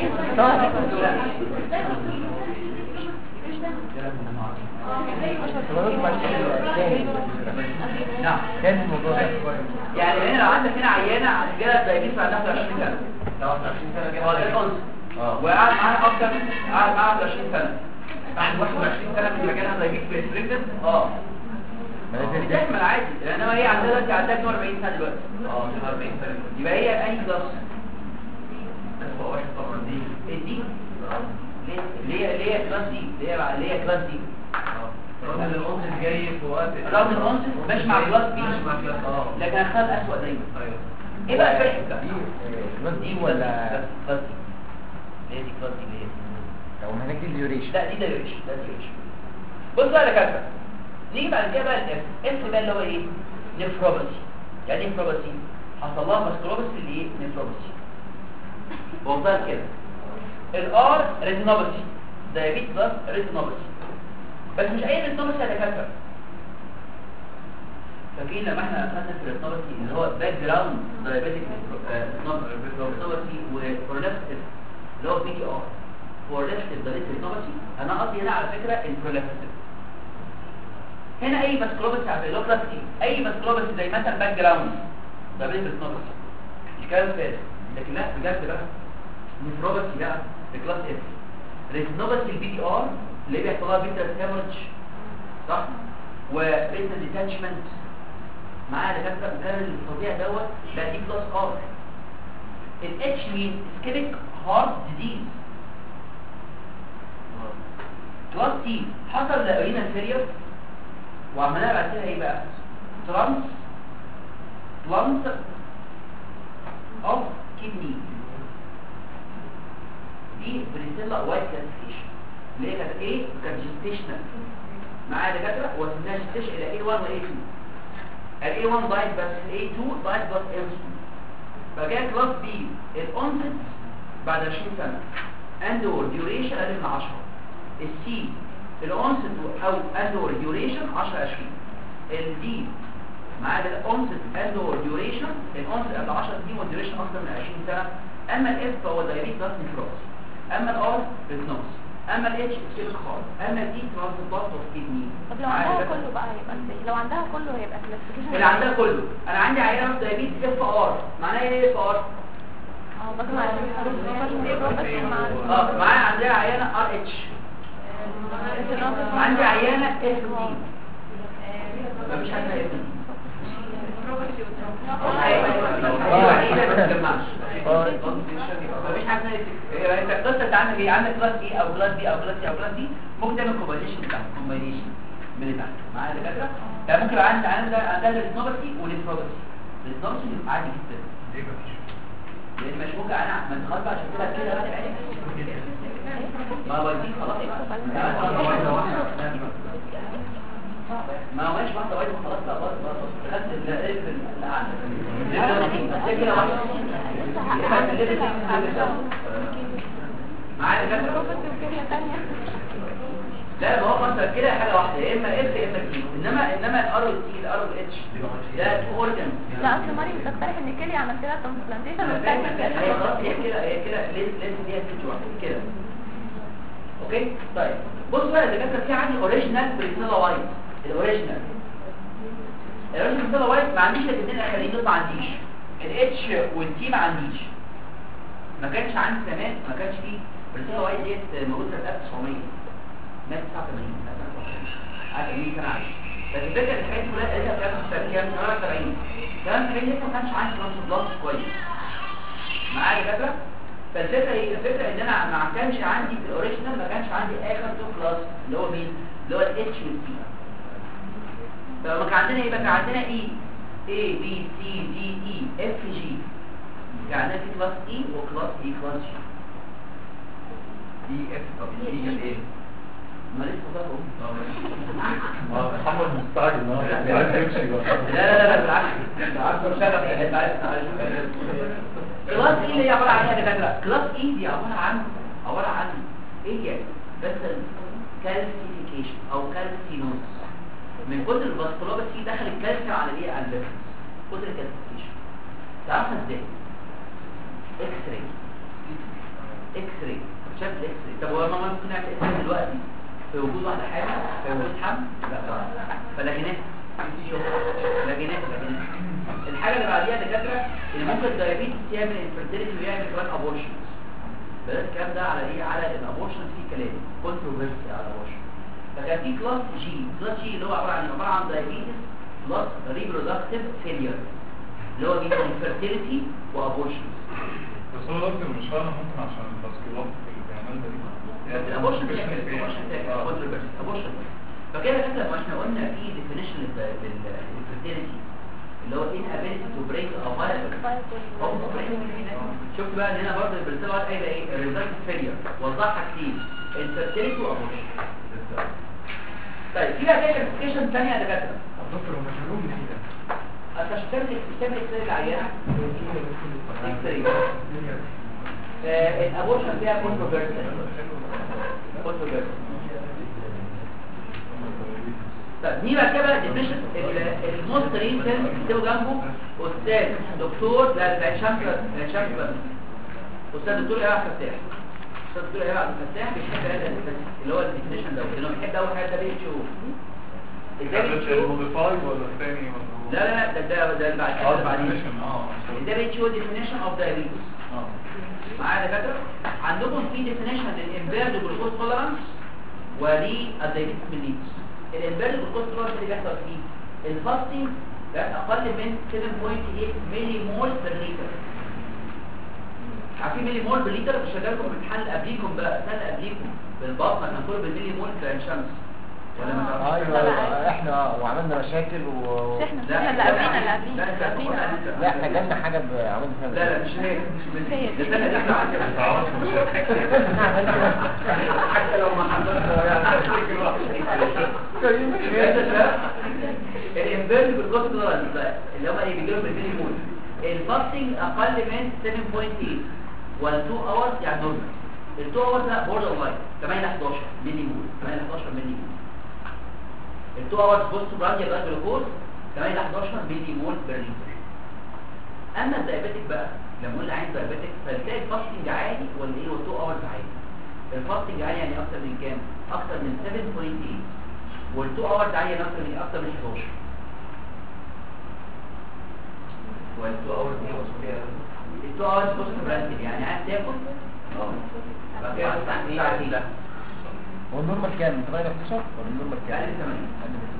نعم كان الموضوع ده يعني هنا لو عندك هنا عيانه جالها دايابيتس عندها 21 سنه لو 20 سنه هو جالها ده دايابيتك الأنثى. اه وقعد معاها اكتر قعد معاها 20 سنه بعد 21 سنه من مكانها دايبيك بريسبريكتد اه ما لازم بتحمل عادي لانما هي عندها دلوقتي عندها 42 سنه دلوقتي اه 42 سنه يبقى هي اي كلاس بس هو واحد طبعا دي الدي ليه ليه ليه كلاس دي ليه ليه كلاس دي رغم ان الانس جاي في وقت رغم الانس ماشي مع كلاس بي ماشي مع كلاس اه لكن هختار الاسوأ دايما ايوه ايه بقى الفرق بتاع دي كلاس دي دي ولا ولا كلاس دي ليه دي كلاس دي ليه لو هناك دي الديوريشن لا دي دايركشن ده دايركشن بص بقى يا دكاتره نيجي بعد كده بقى الاف اف ده اللي هو ايه نفروباسي يعني ايه نفروباسي حصل لها فاسكولوباسي اللي ايه نفروباسي بوضح كده الار ريتينوباسي دايابيت بلس ريتينوباسي بس مش اي ريتينوباسي يا دكاتره فاكرين لما احنا اخذنا في الريتينوباسي اللي هو باك جراوند دايابيتيك ريتينوباسي وبرولابسيس اللي هو بي دي ار برولابسيس دايابيتيك ريتينوباسي انا قصدي هنا على فكره البرولابسيس هنا اي باسكولوباسي على فكره كلاس ايه اي باسكولوباسي زي مثلا باك جراوند دايابيتيك ريتينوباسي الكلام فارغ لكن لا بجد بقى نفروباسي بقى في كلاس اف ريتينوباسي البي دي ار اللي بيحصل لها بيتا هيموريدج صح وريتنا ديتاتشمنت معايا دكاتره ده الفظيع دوت ده دي كلاس ار الاتش مين اسكيميك هارت ديزيز كلاس تي حصل لارينا فيلير وعملنا بعد كده ايه بقى ترانس بلانت اوف كيدني دي بريسيلا وايت كلاسيفيكيشن اللي هي كانت ايه كانت جستيشنال معايا دكاتره وسميناها جستيشن الى A1 و A2 ال A1 دايت بس ال A2 دايت بس L2 فجاء كلاس بي الأونست بعد 20 سنة اندور ديوريشن أقل من 10 السي الأونست أو اندور ديوريشن 10 20 الدي معايا ده الأونست اندور ديوريشن الأونست قبل 10 سنين والديوريشن أكثر من 20 سنة أما الاف فهو دايريت بلس نفروس أما الار ريتنوس أما الاتش اسكيلك خالص أما الدي ترانسبورت اوف كيدني طب لو عندها كله بقى هيبقى ازاي لو عندها كله هيبقى كلاسيفيكيشن اللي عندها كله انا عندي عينه في دايابيتس اف ار معناها ايه اف ار اه بسمع اه معايا عندها عينه ار اتش عندي عينه اف دي مفيش حاجه اسمها اف دي مفيش حاجه اسمها اف انت القصه انت عندك ايه عندك كلاس ايه او كلاس بي او كلاس سي او كلاس دي ممكن تعمل كومباينيشن بتاع كومباينيشن من اللي تحت معايا يا دكاتره يعني ممكن يبقى عندي عندها عندها الريتنوباسي والنفروباسي الريتنوباسي بيبقى عادي جدا ليه مفيش لان مش ممكن انا ما انت خلاص بقى عشان كده كده بقى العلاج ما هو دي خلاص ما هوش واحده واحده خلاص بقى خلاص خلاص خدت الليفل الاعلى ده كده واحده خدت الليفل معايا يا دكاتره لا ما هو مثلا كده حاجه واحده يا اما اف يا اما تي انما انما الار والتي الار والاتش ده تو اورجان لا اصل مريم تقترح ان كيلي عملت لها ترانسبلانتيشن هي خلاص هي كده هي كده لازم لازم ليها ست واحده كده اوكي طيب بص بقى اذا كان في عندي اوريجينال بريتنيلا وايت الاوريجينال الاوريجينال بريتنيلا وايت ما عنديش الاثنين الاخرين دول ما عنديش الاتش والتي ما عنديش ما كانش عندي زمان ما كانش فيه بريتنيلا وايت ديت موجوده في 1900 مات 89 عارف مين كان عايش بس الفكره ان الحاجات دي كلها قالتها في اخر كام 78 كلام 70 لسه ما كانش عندي ترانسبلانت كويس معايا يا فكره فالفكره ايه الفكره ان انا ما كانش عندي في الاوريجينال ما كانش عندي اخر تو كلاس اللي هو مين اللي هو الاتش والسي فما كان عندنا ايه بقى كان عندنا اي A B C D E F G كان عندنا في كلاس E وكلاس E كلاس G دي اف طب دي كانت ايه؟ ما لسه ظهروا محمد مستعجل النهارده عايز يمشي بقى لا لا لا بالعكس بالعكس شغف يعني انت عايز كلاس اي اللي هي عباره عن ايه يا دكاتره كلاس اي دي عباره عن عباره عن ايه يعني بس كالسيفيكيشن او كالسينوس من كتر الفاسكولوباسي دخل الكالسيوم على الايه على الليفر كتر الكالسيفيكيشن تعرفها ازاي اكس راي اكس راي شاف الاكس راي طب هو ما ممكن نعمل اكس راي دلوقتي في وجود واحده حامل في وجود حمل لا طبعا فلكنات لكنات لكنات الحاجه اللي بعديها دكاتره اللي ممكن الدايابيتس يعمل انفيرتيليتي ويعمل كمان ابورشنز بس الكلام ده على ايه على الابورشن في كلام كونتروفيرسي على الابورشن فكان في كلاس جي كلاس جي اللي هو عباره عن عباره عن دايابيتس بلس ريبرودكتيف فيلير اللي هو بين انفيرتيليتي وابورشنز بس هو دكتور مش فاهم ممكن عشان الباسكيلات اللي بيعملها دي الابورشن تعمل الابورشن تعمل كونتروفيرسي ابورشن فكده كده لما احنا قلنا في ديفينيشن للفيرتيليتي اللي هو inability to break a viable هو شفت بقى ان هنا برضه البرسيل قاعد قايله ايه الريزلت فيلير وضحها كتير الفيرتيليتي وابورشن طيب في بقى كلاسيفيكيشن ثانيه يا دكاتره دكتور هو مشهور من ايه ده؟ انت عشان تعمل تعمل اكسري العيان اكسري الابورشن فيها كونتروفيرسال كونتروفيرسال طب دي بقى كده ديفينيشن الموست ريسنت اكتبوا جنبه استاذ دكتور لا لا شمس لا شمس بس استاذ دكتور ايهاب فتاح استاذ دكتور ايهاب فتاح بيحب هذا اللي هو الديفينيشن ده اللي هو بيحب اول حاجه ده بي اتش او ده بي اتش او الموديفايد ولا الثاني ولا هو؟ لا لا لا ده ده ده اللي بعد اه كده بعدين definition، اه ده بي اتش او ديفينيشن اوف دايابيتس اه معايا يا دكاتره عندكم في ديفينيشن للامبيرد جلوكوز توليرانس ولي الدايابيتس ميليتس الامبيرد جلوكوز توليرانس اللي بيحصل فيه الفاستنج ده اقل من 7.8 ملي مول بر لتر عارفين ملي مول بر لتر مش هجيلكم امتحان اللي قبليكم بقى السنه اللي قبليكم بالبطنه كان كله بالملي مول في عين شمس ولا ما تعرفوش؟ ايوه ايوه احنا اه وعملنا مشاكل و مش احنا لا، احنا اللي قبلينا اللي لا، قبلينا اللي لا، قبلينا لا، لا احنا جالنا حاجه ب- عملنا فيها لا لا مش هي مش هي هي دي. السنه دي احنا حتى لو ما حضرتش الانفيرد بالكوست دولار اللي هم اللي بيجيلهم بالملي مول الفاستنج اقل من 7.8 وال2 اورز يعني نورمال ال2 اورز لا بوردر لاين 8 ل 11 ملي مول 8 ل 11 ملي مول ال2 اورز بوست برانديا بلاد جلوكوز 8 ل 11 ملي مول بير لتر اما الدايابيتك بقى لما اقول عايز دايابيتك فبتلاقي الفاستنج عالي ولا ايه وال2 اورز عالي الفاستنج عالي يعني اكتر من كام اكتر من 7.8 وال2 اورز عالي يعني اكتر من اكتر من 11 والتو اورز دي مسؤوليه ال2 اورز بوست برانديا يعني عايز تاكل اه بقى كده ساعتين ساعتين لا هو النورمال كام؟ من 8 ل 11 ولا النورمال كام؟ أقل من 8. أقل من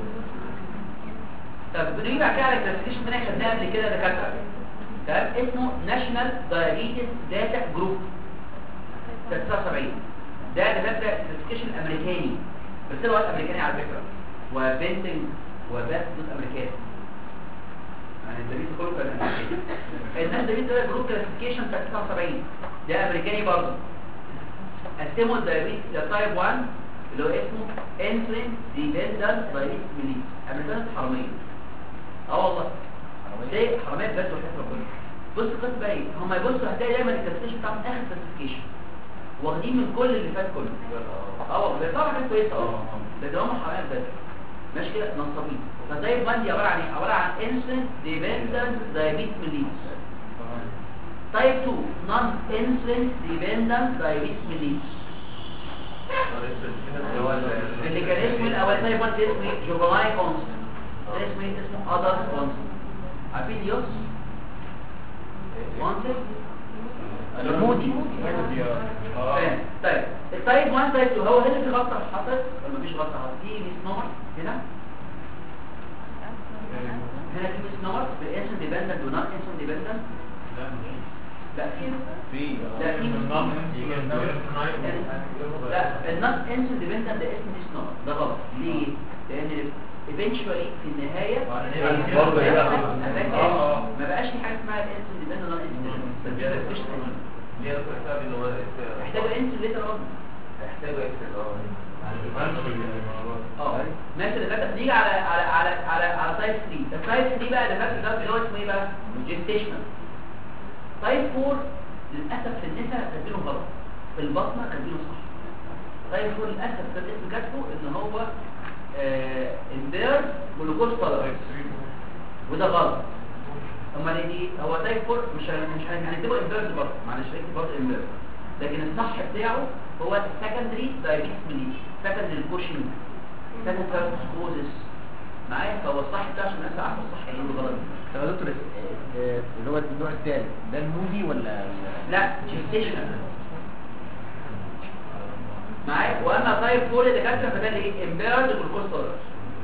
8. طب بنيجي بقى كده على الكلاسيفيكيشن اللي احنا خدناها قبل كده دكاتره تمام اسمه ناشونال دايابيتس داتا جروب 79 ده دكاتره كلاسيفيكيشن امريكاني بس هو امريكاني على فكره وبنتنج وبس ضد امريكاني يعني الدبيت كله كان امريكاني الناس دبيت ده جروب كلاسيفيكيشن 79 ده امريكاني برضه قسموا الدايابيتس لتايب 1 اللي هو اسمه انسولين ديبندنت دايابيتس ميليس امريكان حراميه اه والله ليه حراميه بجد وحياه ربنا بص القصه بقى ايه هم يبصوا هتلاقي دايما الكلاسيفيكيشن بتاعهم اخر كلاسيفيكيشن واخدين من كل اللي فات كله اه والله ده طبعا حاجه كويسه اه ده هم حراميه بجد ماشي كده نصابين فزي الباندي عباره عن ايه عباره عن انسولين ديبندنت دايابيتس ميليس تايب 2 نون انسولين ديبندنت دايابيتس ميليس اللي كان اسمه الاول تايب 1 اسمه ايه جوفاناي كونس ده اسمه ايه اسمه ادلت كونس عارفين يوس وانتد المودي فاهم طيب التايب 1 تايب 2 هو هنا في غلطه حصلت ولا مفيش غلطه حصلت في ميس نمر هنا هنا في ميس نمر بالانسون ديبندنت ونون انسون ديبندنت لا في في لا في ميس نمر لا النون انسون ديبندنت ده اسم ميس نمر ده غلط ليه؟ لان eventually في النهايه برضه هي بقى. أفكر آه، آه. ما بقاش في حاجه اسمها الانسون ديبندنت نون انسون ديبندنت مفيش تاني ليه اصلا بسبب انه محتاجه انسون ليتر اون يحتاجوا اكسل اه اه ماشي اللي فاتت نيجي على على على على على تايب 3 التايب 3 بقى اللي فاتت ده اللي هو اسمه ايه بقى جيستيشنال تايب 4 للاسف في النساء كاتبينه غلط في البطنه كاتبينه صح تايب 4 للاسف كان اسم كاتبه ان هو امبير جلوكوز تولرنس وده غلط امال ايه دي هو تايب 4 مش هن- مش هن- هنكتبه امبير برضه معلش هنكتب برضه امبير لكن الصح بتاعه هو سكندري دايابيتس ميليس سكندري كوشنج سكندري سكوزس معايا فهو الصح بتاعه عشان الناس عارفه الصح ايه والغلط طب يا دكتور آه، آه، اللي هو النوع الثالث ده المودي ولا ال- لا جيستيشنال معايا واما تايب 4 اللي دكاتره فده ايه امبيرد جلوكوز تولرنس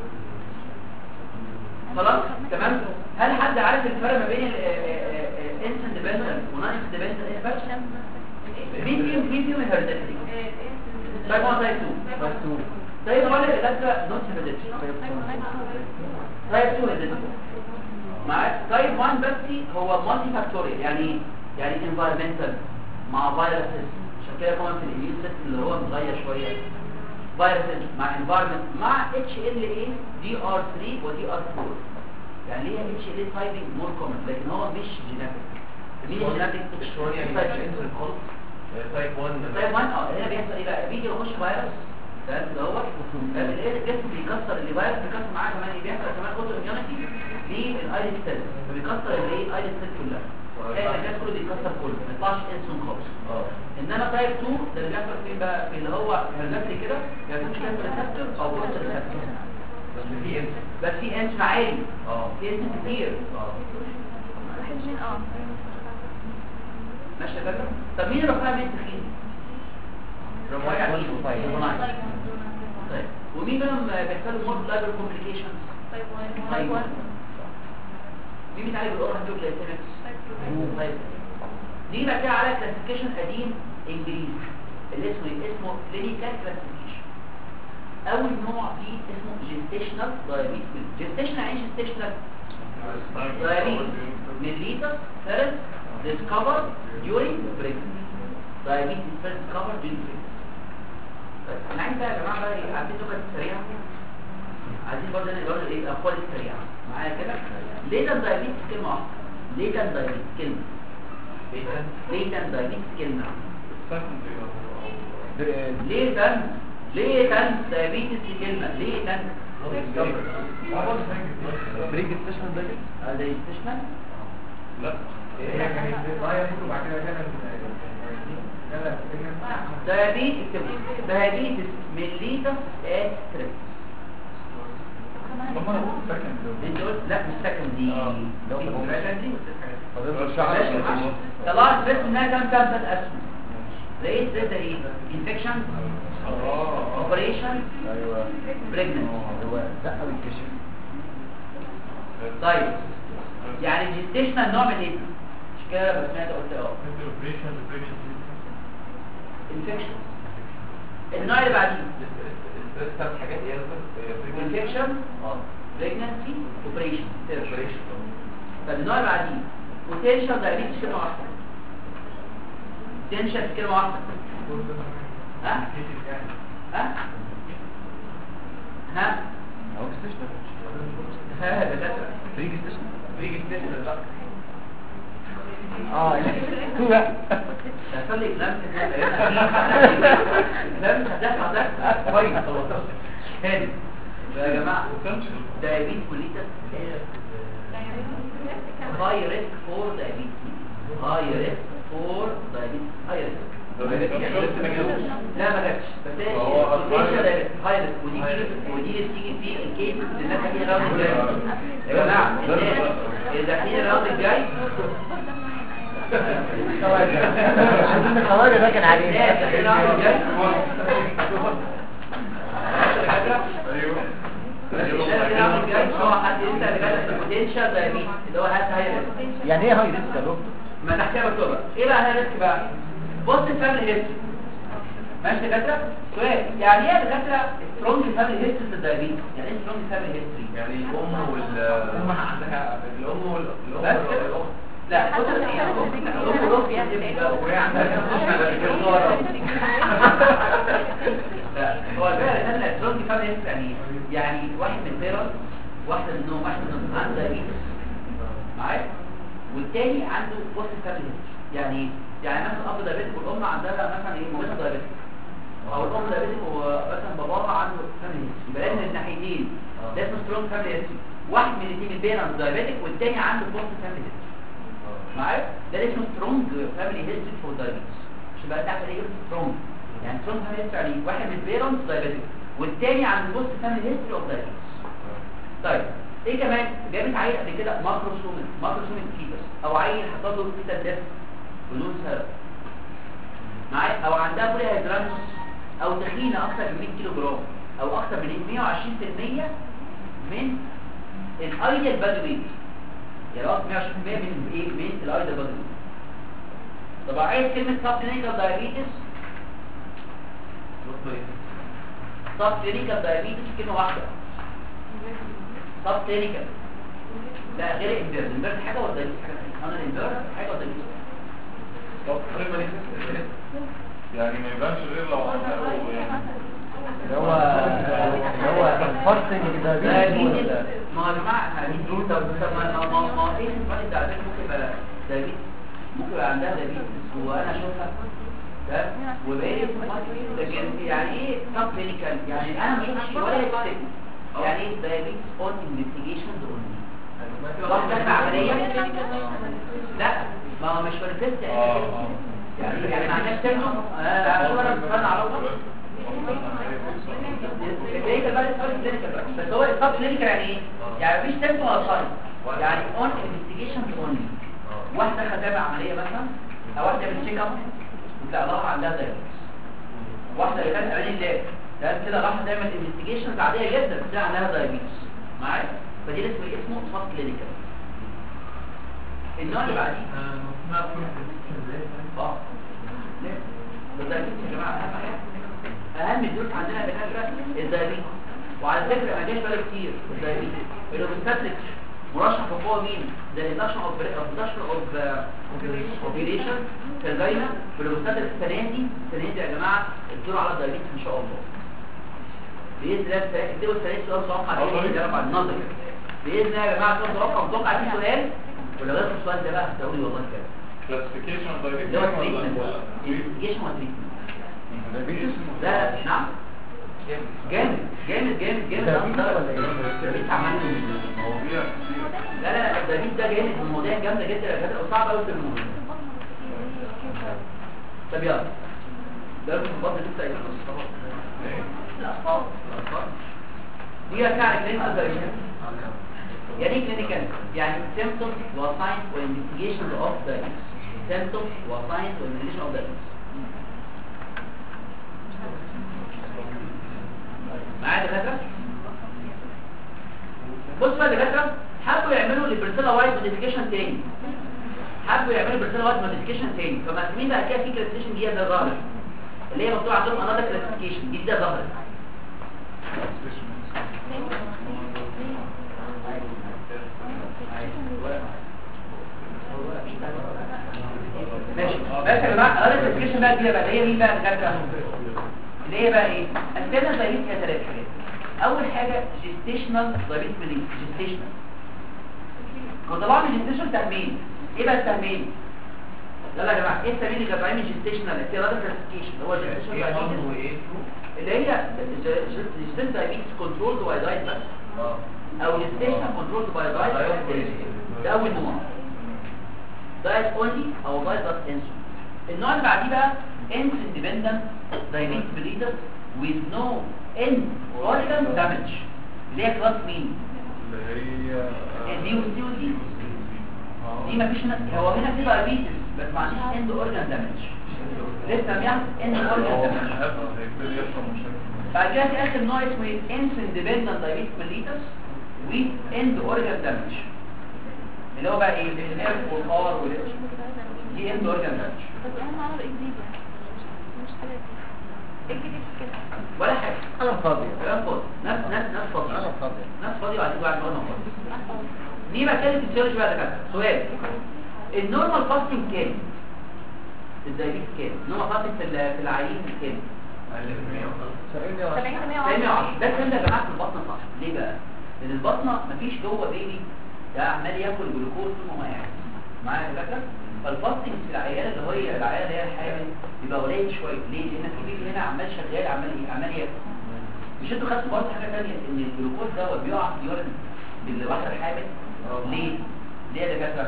خلاص تمام هل حد عارف الفرق ما بين الانسن ديبندنت ونون انسن ديبندنت ايه الفرق مين فيهم مين فيهم هيرديتري تايب 1 تايب 2 بس هو طيب هقول لك الدكاتره نوت هيباتيتس تايب 2 هيباتيتس معاك تايب 1 بس هو مالتي فاكتوريال يعني ايه؟ يعني انفايرمنتال مع فيروسز عشان كده كمان في الاميون سيستم اللي هو متغير شويه فيروسز مع انفايرمنت مع اتش ال اي دي ار 3 ودي ار 4 يعني ليها اتش ال اي تايبنج مور كومن لكن هو مش جيناتيك مين الجيناتيك مش هو يعني مش انسل خالص تايب 1 تايب 1 اه هنا بيحصل ايه بقى بيجي يخش فيروس تمام كده هو الايه الجسم بيكسر اللي فيروس بيكسر معاه كمان ايه بيحصل كمان اوتو اميونيتي للايريس سيل فبيكسر الايه الايريس سيل كلها تلاقي الناس كله بيكسر كله ما يطلعش انسون خالص اه انما تايب 2 ده اللي بيحصل فين بقى في اللي هو هرماتري كده يعني مش كده ريسبتور او بوست ريسبتور بس في انسل بس في انس عالي اه في انس كتير اه اه ماشي يا فندم طب مين اللي فاهم التخين رماية مين رماية. طيب ومين منهم بيحصلوا مور لايبر كومبليكيشنز طيب واحد مين بيتعالج بالاورال هيدروجلايسيمكس طيب دي بقى كده على كلاسيفيكيشن قديم انجليزي اللي اسمه إيه؟ اسمه كلينيكال كلاسيفيكيشن اول نوع فيه اسمه جيستيشنال دايابيتس جيستيشنال يعني جيستيشنال diabetes mellitus first discovered during pregnancy diabetes first discovered during pregnancy طيب انا عايز بقى يا جماعه بقى ايه عايزين نكت سريعه عايزين برضه انا برضه ايه الاقوال السريعه معايا كده ليه ده diabetes كلمه واحده ليه ده diabetes كلمه ليه ده diabetes كلمه ليه ده ليه ده diabetes كلمه ليه ده بريك ستيشن ده كده هذا يستشمل لا هي كانت ضايعه فيكم بعد كده كده diabetes diabetes mellitus asteris انت قلت لا مش سكن دي آه. دي سكن دي فضلت الشعر ماشي معاك. طلعت بس انها كام كام ثلاث اسهم لقيت ده ده ايه انفكشن اوبريشن ايوه بريجننسي هو زقه والكشف طيب يعني جيستيشنال نوع من ايه مش كده بس سمعت قلت اه انفكشن النوع اللي بعديه بس ثلاث حاجات ايه انفكشن اه بريجننسي اوبريشن اوبريشن طب النوع اللي بعديه بوتنشال دايابيتس كلمه واحده بوتنشال كلمه واحده ها ها ها هو ستيشن ها يا دكاتره بريك ستيشن بريك ستيشن لا اه لا هيحصل لي كلام كلام مش هتدفع ده كويس تاني يا جماعه دايابيت كوليتس هاي ريسك فور دايابيت هاي ريسك فور دايابيت هاي ريسك لا ما جاتش بس هي هو potential high risk. ودي بتيجي- ودي اللي بتيجي في الكيس اللي الناس داخلين الراوند الجاي يا جماعه الناس اللي داخلين الراوند الجاي عايزين الخواجه ده كان عليه الناس داخلين الراوند الجاي ايوه الناس داخلين الراوند الجاي هو حد لسه اللي جالك البوتنشال دايابيت اللي هو هات هاي ريسك يعني ايه هاي ريسك يا دكتور ما تحتها مكتوبه ايه بقى هاي ريسك بقى بص الفاميلي هيستوري ماشي يا دكاتره سؤال يعني ايه يا دكاتره سترونج فاميلي هيستوري في الدايابيت يعني ايه سترونج فاميلي هيستوري يعني الام وال الام عندها الام وال الام بس كده؟ والاخت لا بص ايه الام والاخت يبقى وهي عندها لا هو الفعل ان السترونج فاميلي هيستوري يعني إيه؟ يعني واحد من البيرنت واحده منهم واحد منهم عنده دايابيتس معايا والتاني عنده بوست فاميلي هيستوري يعني إيه؟ يعني مثلا اب دايابيتك والام عندها مثلا ايه مامتها دايابيتك او الام دايابيتك ومثلا باباها عنده فاميلي هيستوري يبقى لازم الناحيتين ده اسمه سترونج فاميلي هيستوري واحد من الاثنين البيرنت دايابيتك والتاني عنده بوست فاميلي هيستوري معايا ده اللي اسمه سترونج فاميلي هيستوري فور دايابيتس عشان بقى تعرف ايه سترونج يعني سترونج فاميلي هيستوري يعني واحد من البيرنت دايابيتك والتاني عنده بوست فاميلي هيستوري اوف دايابيتس طيب ايه كمان جابت عيل قبل كده ماكروسومين ماكروسومين فيتس او عيل حصل له فيتال ديث بدون سبب معايا او عندها بولي هيدرانس او تخينه اكثر من 100 كيلو جرام او اكثر من 120% من الايديال بادي ويت يعني اكثر من 120% من ايه من الايديال بادي ويت طب عايز كلمه سب كلينيكال دايابيتس سب كلينيكال دايابيتس كلمه واحده سب كلينيكال لا غير الامبيرد الامبيرد حاجه ولا دايابيتس حاجه ثانيه انا الامبيرد حاجه ولا دايابيتس طب فريق مانيفست يعني ما يبانش غير لو عملوا يعني اللي هو اللي هو الفاستنج ده دايابيتس ما يا جماعه دايابيتس طب طب ما ما ما ما ايه الفرق الدايابيتس ممكن يبقى دايابيتس ممكن يبقى عندها دايابيتس وانا اشوفها ده وبقيت لكن يعني ايه سب كلينيكال يعني انا ما شفتش ولا يكتب يعني ايه دايابيتس اون انفستيجيشنز اونلي واحده في عمليه لا ما هو مش مانيفست يعني يعني ما عندناش سيمتوم انا شو انا بتفرج على طول كلينيكال بقى سؤال كلينيكال بقى بس هو السب كلينيكال يعني ايه يعني مفيش سيمتوم ولا ساين يعني اون انفستيجيشنز اونلي واحده خدامه عمليه مثلا او واحده من تشيك اب وتلاقي لها عندها دايابيتس واحده اللي كانت امان الله ده كده راح تعمل انفستيجيشنز عاديه جدا بتلاقي عندها دايابيتس معايا فدي اسمه اسمه سب كلينيكال النوع اللي بعديه اه ليه؟ ده الدايابيتس يا جماعه اهم حاجه اهم الدروس عندنا يا دكاتره الدايابيتس وعلى فكره ما جاش بقاله كتير الدايابيتس الاوبستاتريك مرشح بقوه مين ده ريدكشن اوف ريدكشن اوف اوبريشن في الجاينا في الاوبستاتريك السنه دي السنه دي يا جماعه الدور على الدايابيتس ان شاء الله باذن الله السنه دي السنه دي سؤال متوقع باذن الله بعد النظر باذن الله يا جماعه سؤال متوقع متوقع في سؤال ولو جبت السؤال ده بقى هتقولي والله كده كلاسيفيكيشن اللي هو التريتمنت انفستيجيشن وتريتمنت ده نعم جامد جامد جامد جامد دايابيتس أكتر. ولا ايه؟ دايابيتس عمال مواضيع كتير لا لا لا الدايابيتس ده جامد من المواضيع جامده جدا يا جدع وصعب قوي في الموضوع طب يلا ده في البطن لسه ايه الاطفال دي بتاع كلينيكال دايجنوستيك يعني ايه كلينيكال يعني symptoms وساينس وانفستيجيشن اوف diagnosis symptoms وساينس وانفستيجيشن اوف diagnosis معايا دكاتره بص بقى يا دكاتره حبوا يعملوا لبرسيلا وايد موديفيكيشن تاني حبوا يعملوا برسيلا وايد موديفيكيشن تاني فمسمين بقى كده في كلاسيفيكيشن جديده ده ظهرت اللي هي مكتوب عندهم انذر كلاسيفيكيشن جديده ظهرت ماشي بس يا جماعه انذر كلاسيفيكيشن بقى جديده بقى اللي هي مين بقى دكاتره اللي هي بقى ايه السنه دايبيت فيها ثلاث حاجات اول حاجه جيستيشنال دايبيت ميليز جيستيشنال كنت بعمل جيستيشن تهمين ايه بقى التهمين لا لا يا جماعه ايه التهمين اللي كان بعمل جيستيشنال اختيارات كلاسيفيكيشن هو جيستيشنال دايبيت اللي هي جيستيشنال دايبيت كنترول باي دايت بس او جيستيشنال كنترول باي دايت ده اول نوع دايت اونلي او دايت بس انسولين النوع اللي بعديه بقى insulin dependent diabetes mellitus with no end organ damage اللي هي كلاس مين اللي هي الدي والسي والدي دي مفيش ن- هو هنا في diabetes بس ما عنديش end organ damage لسه بيعمل end organ damage هيبتدي يحصل مشاكل بعد كده في اخر نوع اسمه ايه insulin dependent diabetes mellitus with end organ damage اللي هو بقى ايه الاف والار والاتش دي end organ damage بس اهم عمل ايه جديد يعني مش حاجه ايه الجديد في كده ولا حاجه انا فاضي كلام فاضي ناس ناس ناس فاضي انا فاضي ناس فاضي وعايزين واحد مرة فاضي دي بقى كانت السيرش بقى ده سؤال النورمال فاستنج كام الدايبيت كام النورمال فاستنج في ال- في العيين كام 70 110 ده الكلام ده يا جماعه في البطنه صح ليه بقى لان البطنه مفيش جوه بيبي ده عمال ياكل جلوكوز طول ما هو قاعد معايا يا دكاتره فالفاستنج في العيال اللي هي العيال اللي هي الحامل يبقى قليل شويه ليه لان في بيبي هنا عمال شغال عمال ايه عمال ياكل مش انتوا خدتوا برضه حاجه ثانيه ان الجلوكوز ده بيقع في اليورين بالواحده الحامل ليه ليه يا دكاتره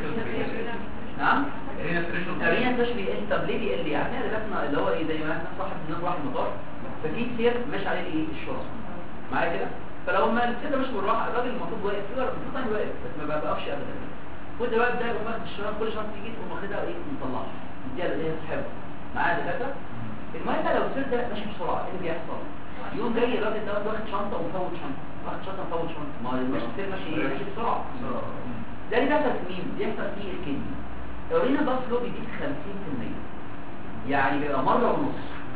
نعم الارينا تشبه بيقل طب ليه بيقل يعني احنا درسنا اللي هو ايه زي ما احنا صاحب الناس راح المطار ففي سير ماشي عليه ايه الشرط معايا كده فلو ما السير ده مش بالراحه الراجل المفروض واقف في المفروض يعني واقف بس ما بقفش ابدا كل واقف ده يقوم واخد الشرط كل شرط تيجي تقوم واخدها ايه مطلعها دي اللي هي صاحبها معايا يا دكاتره المهم ده لو السير ده ماشي بسرعه ايه اللي بيحصل يقوم جاي الراجل ده واخد شنطه ومفوت شنطه واخد شنطه ومفوت شنطه ما هو مش السير ماشي ايه ماشي بسرعه ده اللي بيحصل في مين بيحصل في الكدني الرينا بافلو بيزيد 50% يعني بيبقى مرة ونص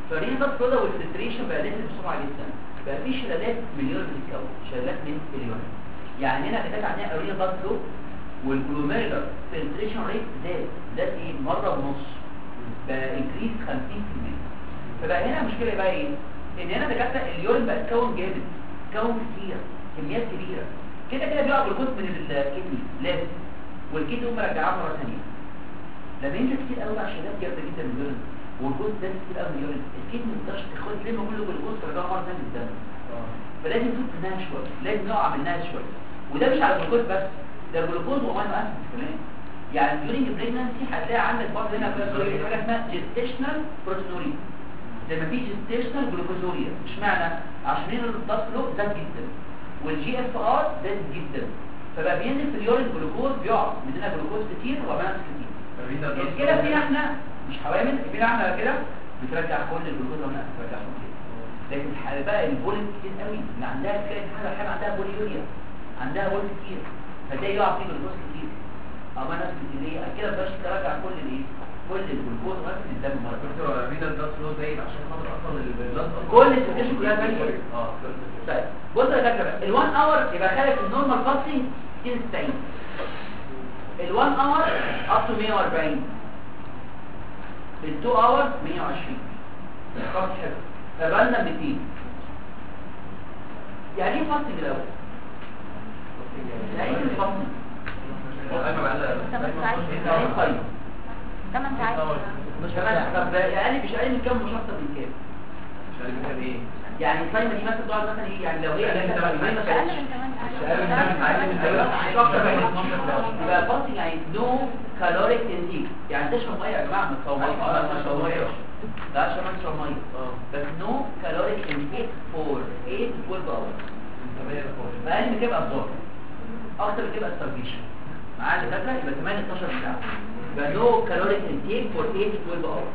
فرين ضغط فلويد والفلتريشن بقى نزل بسرعه جدا بقى في شلالات مليون بتتكون شلالات من مليون يعني هنا كتبت عندنا اورين ضغط فلو والجلوميرولار فلتريشن ريت زاد زاد ايه مره ونص بقى انكريس 50% فبقى هنا مشكله بقى ايه ان هنا دكاتره اليورين بقى اتكون جامد اتكون كتير كميات كبيره كده كده بيقع جلوكوز من الكدني لازم والكدني يقوم مرجعاه مره ثانيه لما ينزل كتير قوي بقى شلات جامده جدا من اليورين والجلوكوز ده كتير قوي من اليورين الكدني ما تقدرش تاخد لما كل الجلوكوز ترجعه مره ثانيه للدم فلازم تفوت منها شويه لازم نقع منها شويه وده مش على الجلوكوز بس ده الجلوكوز وامينو اسيد كمان يعني during pregnancy هتلاقي عندك برضه هنا في حاجه اسمها gestational proteinuria زي ما في gestational glucosuria اشمعنى عشان هنا الضغط له زاد جدا والجي اف ار زاد جدا فبقى بينزل في اليورين جلوكوز بيقع مننا جلوكوز كتير وامينو كتير الكلى فينا احنا مش حوامل فينا احنا كده بترجع كل الجلوكوز وامينو بترجعهم كده لكن الحالة بقى البوليت كتير قوي اللي عندها كده حاجه حاجه عندها بوليوريا عندها بوليت كتير فتلاقي يقع فيه جلوكوز كتير اما ناس كتير كده بتقدرش ترجع كل الايه كل الجلوكوز غير في الدم مره دكتور رينا البلاد فلو زايد عشان خاطر اصلا البلاد كل السكشن كلها زي اه طيب بص يا دكتور ال1 اور يبقى خارج النورمال فاستنج 92 ال1 اور اب تو 140 ال2 اور 120 خلاص حلو فبقى لنا 200 يعني ايه فاستنج الاول؟ يعني ايه الفاستنج؟ ثمان ساعات يعني ايه صيام؟ ثمان ساعات كمان طب يعني مش اقل من كام مش اكتر من كام؟ مش عارف كان ايه يعني الصيام دي مثلا تقعد مثلا ايه يعني لو هي أقل من مثلا ثمان مش اقل من ثمان ساعات مش أقل من ثمان ساعات. مش اكتر من 12 ساعه يبقى فاستنج يعني نو كالوريك انتيك يعني تشرب ميه يا جماعه ما تصورش ما تصورش لا عشان ما تشرب ميه بس نو كالوريك انتيك فور 8 to 12 hours فاقل من كده ابزورب اكتر من كده ستارفيشن معايا الدكاتره يبقى 8 12 ساعه يبقى نو كالوريك انتيك فور 8 to 12 hours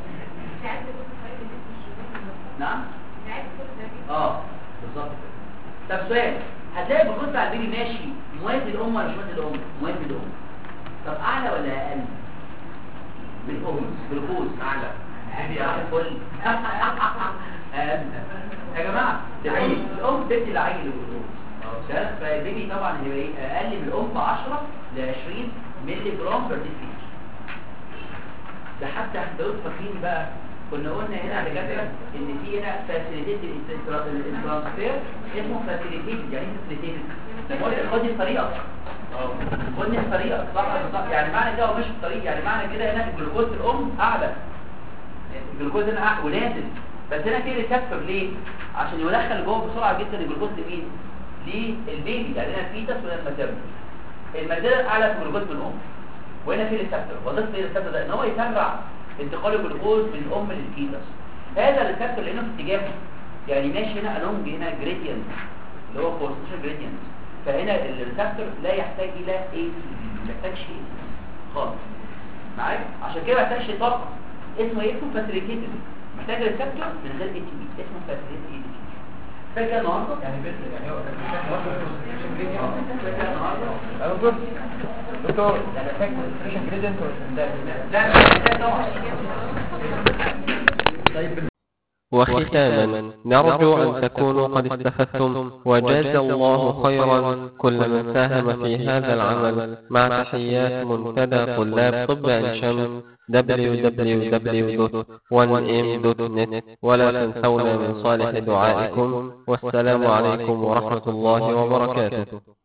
نعم اه بالظبط كده طب سؤال هتلاقي الجلوكوز بتاع البيبي ماشي موازي الام ولا مش موازي الام موازي الام طب اعلى ولا اقل بالام بالجلوكوز اعلى عادي يا فل يا جماعه العيل الام بتدي العيل الجلوكوز ده فالبيبي طبعا هيبقى ايه اقل من الام ب 10 ل 20 مللي جرام بر ديسيلتر ده حتى احنا دول فاكرين بقى كنا قلنا هنا على دكاتره ان في هنا فاسيليتيت الترانسفير اسمه فاسيليتيت يعني ايه فاسيليتيت لما قلت خدي الطريقه خدني الطريقه صح صح يعني معنى كده هو مش الطريق يعني معنى كده هنا الجلوكوز في الام اعلى الجلوكوز هنا اعلى ونازل بس هنا في ريسبتور ليه عشان يدخل جوه بسرعه جدا الجلوكوز لمين للبيبي يعني هنا فيتس وهنا الماتيرنال الماتيرنال اعلى في الجلوكوز من الام وهنا في ريسبتور وظيفه الريسبتور ده ان هو يتابع انتقال الجلوكوز من الام للفيتس هذا الريسبتور لانه في اتجاهه يعني ماشي هنا الونج هنا جريدينت اللي هو كورسيشن جريدينت فهنا الريسبتور لا يحتاج الى اي سي بي ما يحتاجش اي خالص معايا عشان كده ما يحتاجش طاقه اسمه ايه اسمه فاسيليتيتد محتاج ريسبتور من غير اي تي بي اسمه فاسيليتيتد فاكر النهارده يعني بس يعني هو فاكر النهارده دكتور دكتور يعني افكت الفريشن جريدينت ولا لا لا طبعا وختاما نرجو أن تكونوا قد استفدتم وجاز الله خيرا كل من ساهم في هذا العمل مع تحيات منتدى طلاب طب عين شمس www.1m.net ولا تنسونا من صالح دعائكم والسلام عليكم ورحمة الله وبركاته